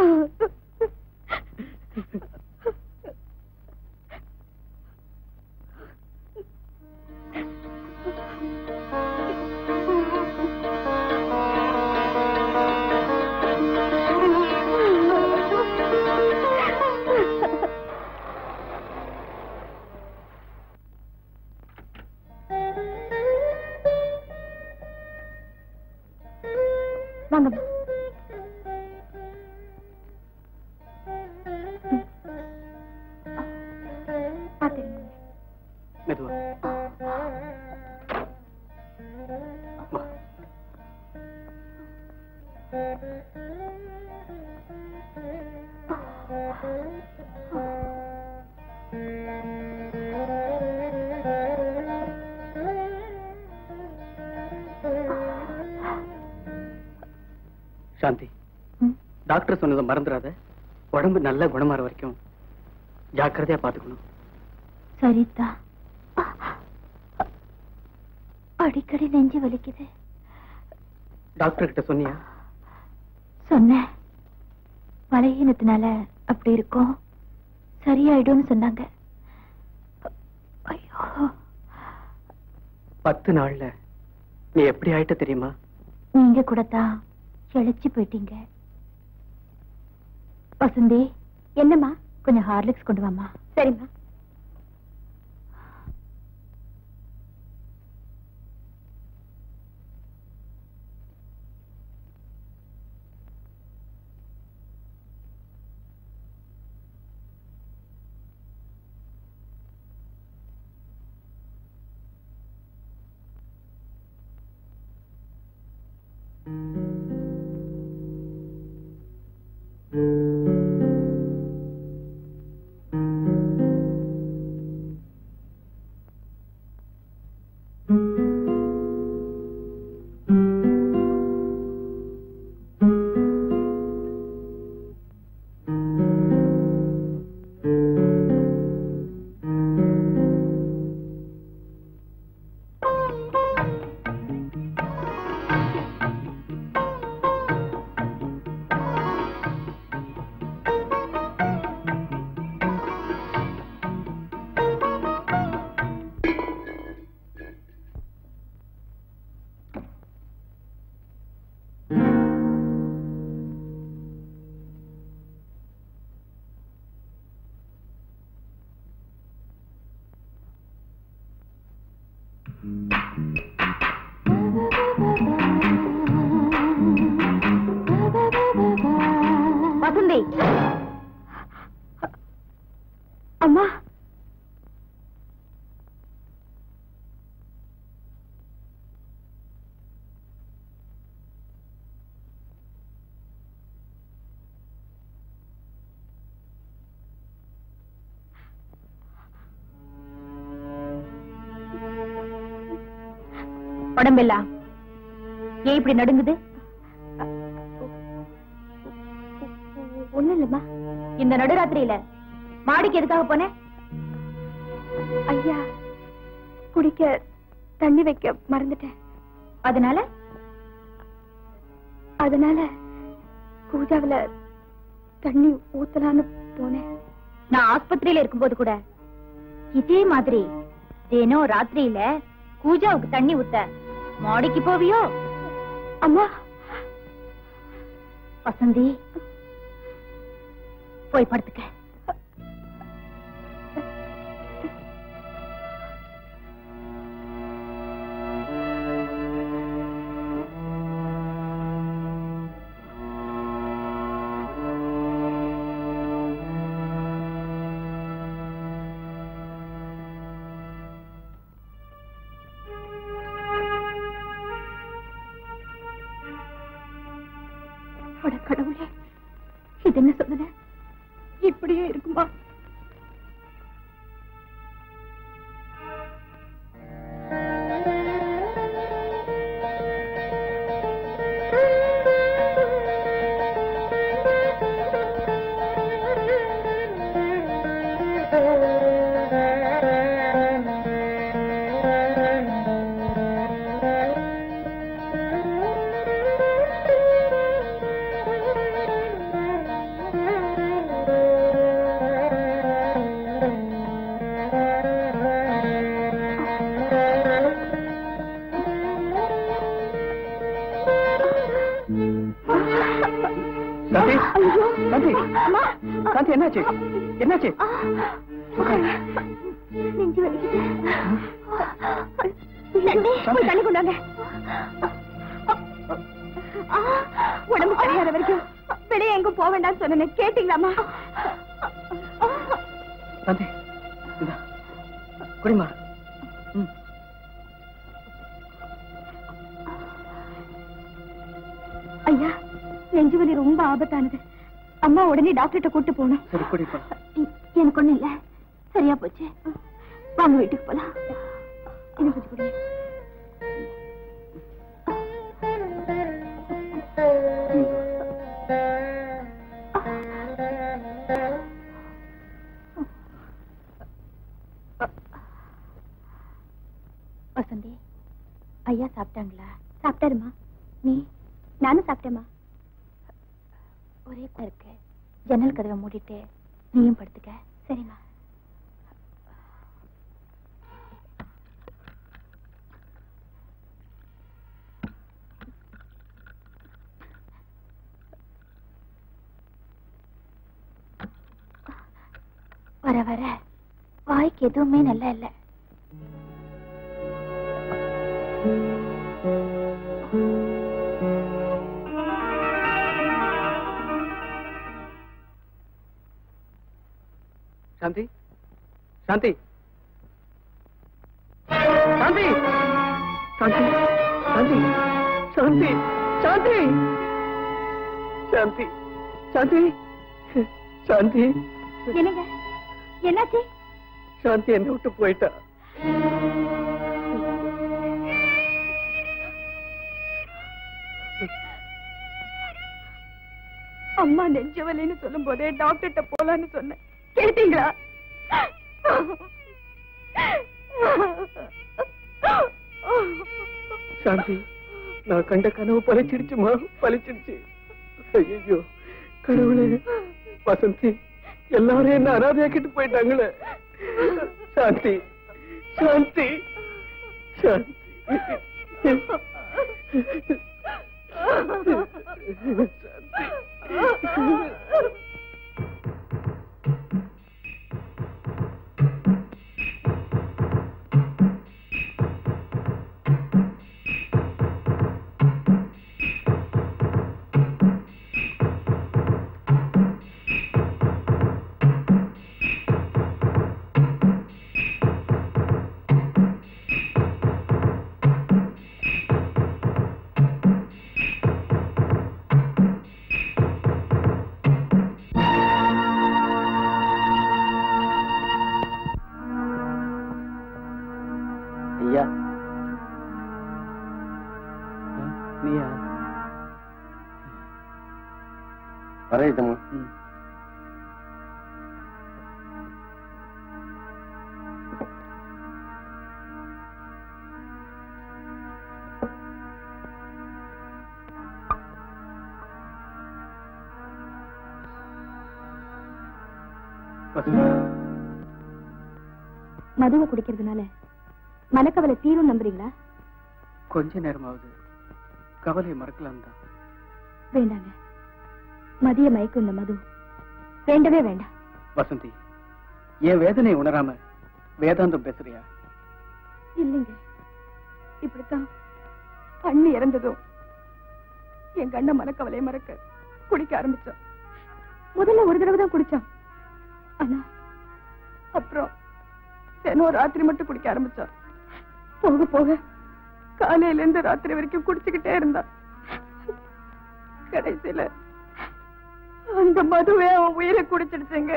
வாங்கம்மா பார்த்துருங்க மெதுவா வா. சாந்தி டாக்டர் சொன்னதை மறந்துடாத உடம்பு நல்ல குணமாற வரைக்கும் ஜாக்கிரதையா பாத்துக்கணும் சரிதா அடிக்கடி நெஞ்சு வலிக்குது டாக்டர் கிட்ட சொன்னியா சொன்னேன் பலகீனத்தினால அப்படி இருக்கும் சரியாயிடும்னு சொன்னாங்க ஐயோ பத்து நாள்ல நீ எப்படி ஆயிட்ட தெரியுமா நீங்க கூட தான் இழைச்சு போயிட்டீங்க வசந்தி என்னம்மா கொஞ்சம் ஹார்லிக்ஸ் கொண்டு வாமா சரிம்மா வசந்தி அம்மா உடம்பெல்லாம் ஏன் இப்படி நடுங்குது ஒண்ணு இல்லம்மா இந்த நடுராத்திரியில மாடிக்கு எதுக்காக போன ஐயா குடிக்க தண்ணி வைக்க மறந்துட்டேன் அதனால அதனால பூஜாவில தண்ணி ஊத்தலான்னு போனேன் நான் ஆஸ்பத்திரியில இருக்கும்போது கூட இதே மாதிரி தினம் ராத்திரியில பூஜாவுக்கு தண்ணி ஊத்த மாடிக்கு போவியோ அம்மா வசந்தி போய் படுத்துக்க அட கடவுளே இது என்ன சோதனை இப்படியே இருக்குமா சாந்தி சாந்தி சாந்தி என்னாச்சு என்னாச்சு நெஞ்சு வலிக்குது நந்தி, போய் தண்ணி கொண்டாங்க உடம்பு சரியாத வரைக்கும் வெளியே எங்கும் போக வேண்டாம்னு சொன்னேன் கேட்டீங்களாமா சாந்தி இந்தா, குடிமா ம். ஐயா நெஞ்சு வலி ரொம்ப ஆபத்தானது அம்மா உடனே டாக்டர்கிட்ட கூட்டு போகணும் சரி குடிப்பா இ- எனக்கு ஒண்ணும் இல்ல சரியா போச்சு வாங்க வீட்டுக்கு போலாம் இது கொஞ்சம் குடிங்க வசந்தி ஐயா சாப்பிட்டாங்களா சாப்பிட்டாருமா நீ நானும் சாப்பிட்டேம்மா ஒரே இருக்கு ஜன்னல் கதவை மூடிட்டு நீயும் படுத்துக்க சரிம்மா வர வர வாய்க்கு எதுவுமே நல்லா இல்ல சாந்தி சாந்தி சாந்தி சாந்தி சாந்தி சாந்தி சாந்தி சாந்தி சாந்தி சாந்தி என்னங்க என்னாச்சு சாந்தி என்னை விட்டு போயிட்டா அம்மா நெஞ்ச வலின்னு சொல்லும் போதே டாக்டர்கிட்ட போலான்னு சொன்னேன் கேட்டீங்களா சாந்தி நான் கண்ட கனவு பழிச்சிடுச்சுமா பழிச்சிடுச்சு ஐயோ கடவுளே வசந்தி எல்லாரும் என்ன அனாதையாக்கிட்டு போயிட்டாங்களே சாந்தி சாந்தி சாந்தி ஐயா நீயா வரேட்டம்மா மதுவை குடிக்கிறதுனால மனக்கவலை தீரும் நம்புறீங்களா கொஞ்ச நேரமாவது கவலையை மறக்கலாம் தான் வேண்டாங்க மதிய மயக்கும் இந்த மது வேண்டவே வேண்டாம் வசந்தி என் வேதனையை உணராம வேதாந்தம் பேசுறியா இல்லைங்க இப்படித்தான் அண்ணி இறந்ததும் என் கண்ண மனக்கவலை மறக்க குடிக்க ஆரம்பிச்சான் முதல்ல ஒரு தடவை தான் குடிச்சான் ஆனா அப்புறம் தினம் ராத்திரி மட்டும் குடிக்க ஆரம்பிச்சான் போக போக காலையில இருந்து ராத்திரி வரைக்கும் குடிச்சுக்கிட்டே இருந்தான் கடைசியில அந்த மதுவே அவன் உயிரை குடிச்சிடுச்சுங்க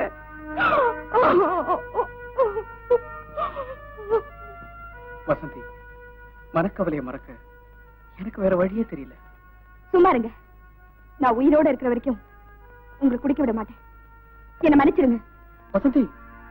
வசந்தி மனக்கவலையை மறக்க எனக்கு வேற வழியே தெரியல சும்மா இருங்க நான் உயிரோட இருக்கிற வரைக்கும் உங்களை குடிக்க விட மாட்டேன் என்ன மன்னிச்சிருங்க வசந்தி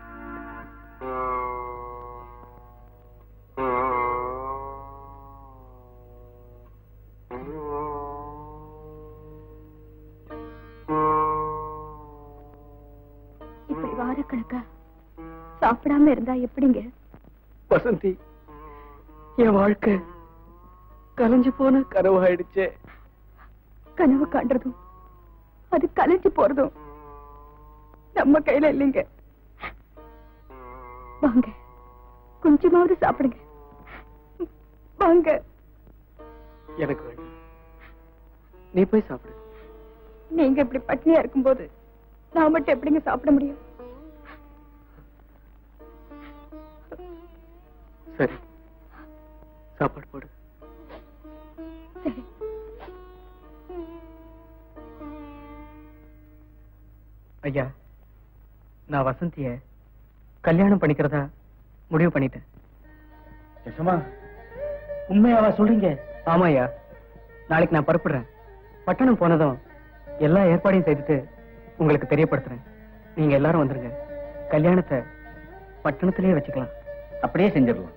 இப்படி வாரக்கணக்கா சாப்பிடாம இருந்தா எப்படிங்க வசந்தி என் வாழ்க்கை கலைஞ்சு போன கனவாயிடுச்சே கனவு காண்றதும் அது கலைஞ்சு போறதும் நம்ம கையில இல்லைங்க வாங்க கொஞ்சமாவது சாப்பிடுங்க வாங்க எனக்கு வேண்டாம் நீ போய் சாப்பிடு நீங்க இப்படி பட்னியா இருக்கும்போது நான் மட்டும் எப்படிங்க சாப்பிட முடியும் சரி சாப்பாடு போடு சரி ஐயா நான் வசந்திய கல்யாணம் பண்ணிக்கிறதா முடிவு பண்ணிட்டேன் யசமா உண்மையாவா சொல்றீங்க ஆமாய்யா நாளைக்கு நான் புறப்படுறேன் பட்டணம் போனதும் எல்லா ஏற்பாடையும் செய்துட்டு உங்களுக்கு தெரியப்படுத்துறேன் நீங்க எல்லாரும் வந்துருங்க கல்யாணத்தை பட்டணத்திலேயே வச்சுக்கலாம் அப்படியே செஞ்சிடலாம்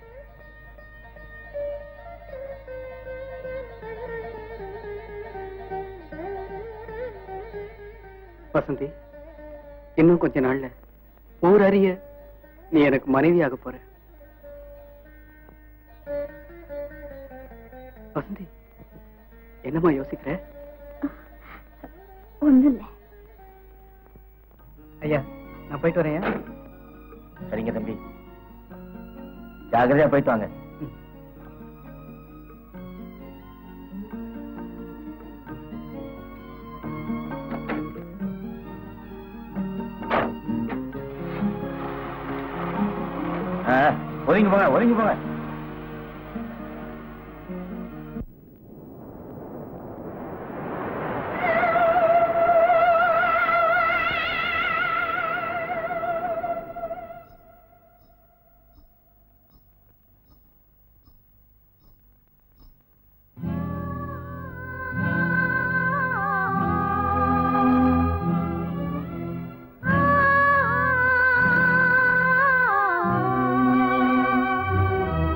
வசந்தி இன்னும் கொஞ்ச நாள்ல ஊர் அறிய நீ எனக்கு மனைவியாக போற வசந்தி என்னம்மா யோசிக்கிற ஒண்ணும் இல்ல ஐயா நான் போயிட்டு வரேன் சரிங்க தம்பி ஜாகிரதையா போயிட்டு வாங்க ஆ, ஒதுங்கி போங்க ஒதுங்கி போங்க ஆ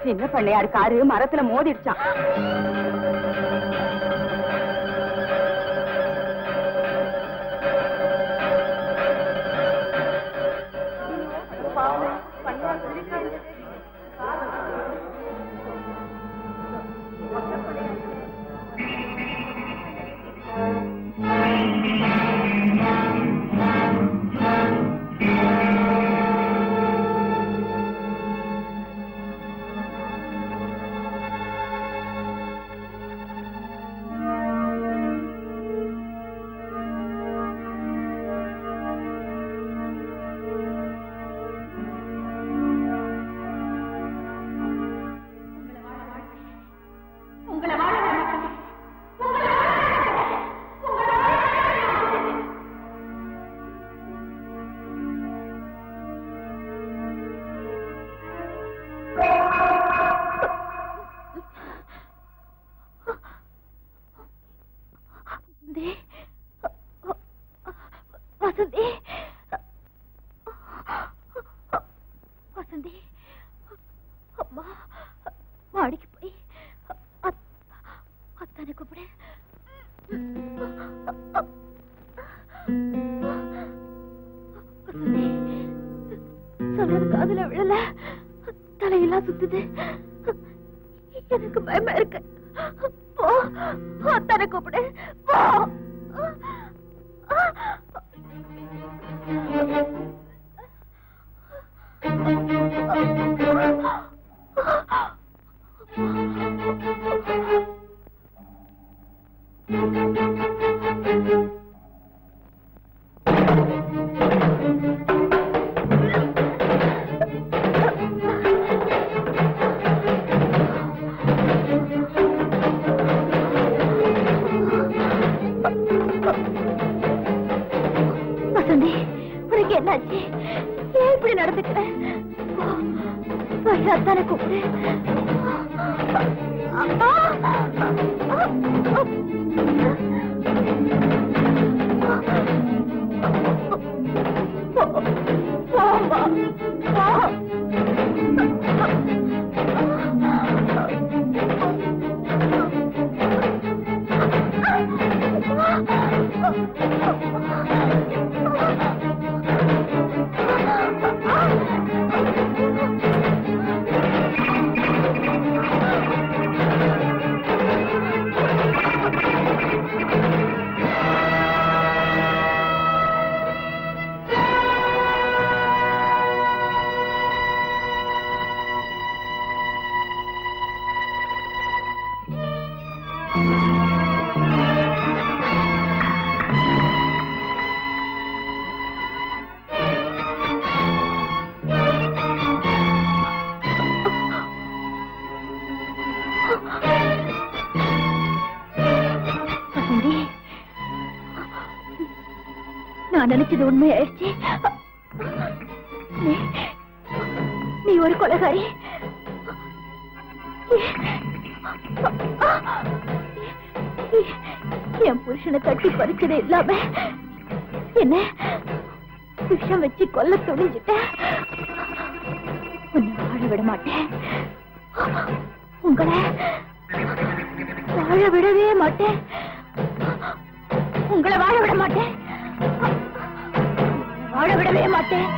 சின்ன பிள்ளையார் காரு மரத்துல மோதிடுச்சான் வசந்தி வசந்தி வசந்தி அம்மா வாடிக்கு போய் அத்- அத்தானை கூப்பிடு வசந்தி சொல்றது காதுல விழல தலையெல்லாம் சுத்துது எனக்கு பயமா இருக்கு போ அத்தானை கூப்பிடு போ வசந்தி உனக்கு என்னாச்சு ஏன் இப்படி நடந்துக்கிற போய் அத்தானை கூப்பிடு போம்மா போ வசந்தி நான் நினைச்சது உண்மையாயிடுச்சு நீ- நீ ஒரு கொலைகாரி என் புருஷனை தட்டி பறிச்சது இல்லாம என்ன விஷம் வச்சு கொல்ல துணிஞ்சிட்ட உன்னை வாழ விட மாட்டேன் உங்களை வாழ விடவே மாட்டேன் உங்களை வாழ விட மாட்டேன் வாழ விடவே மாட்டேன்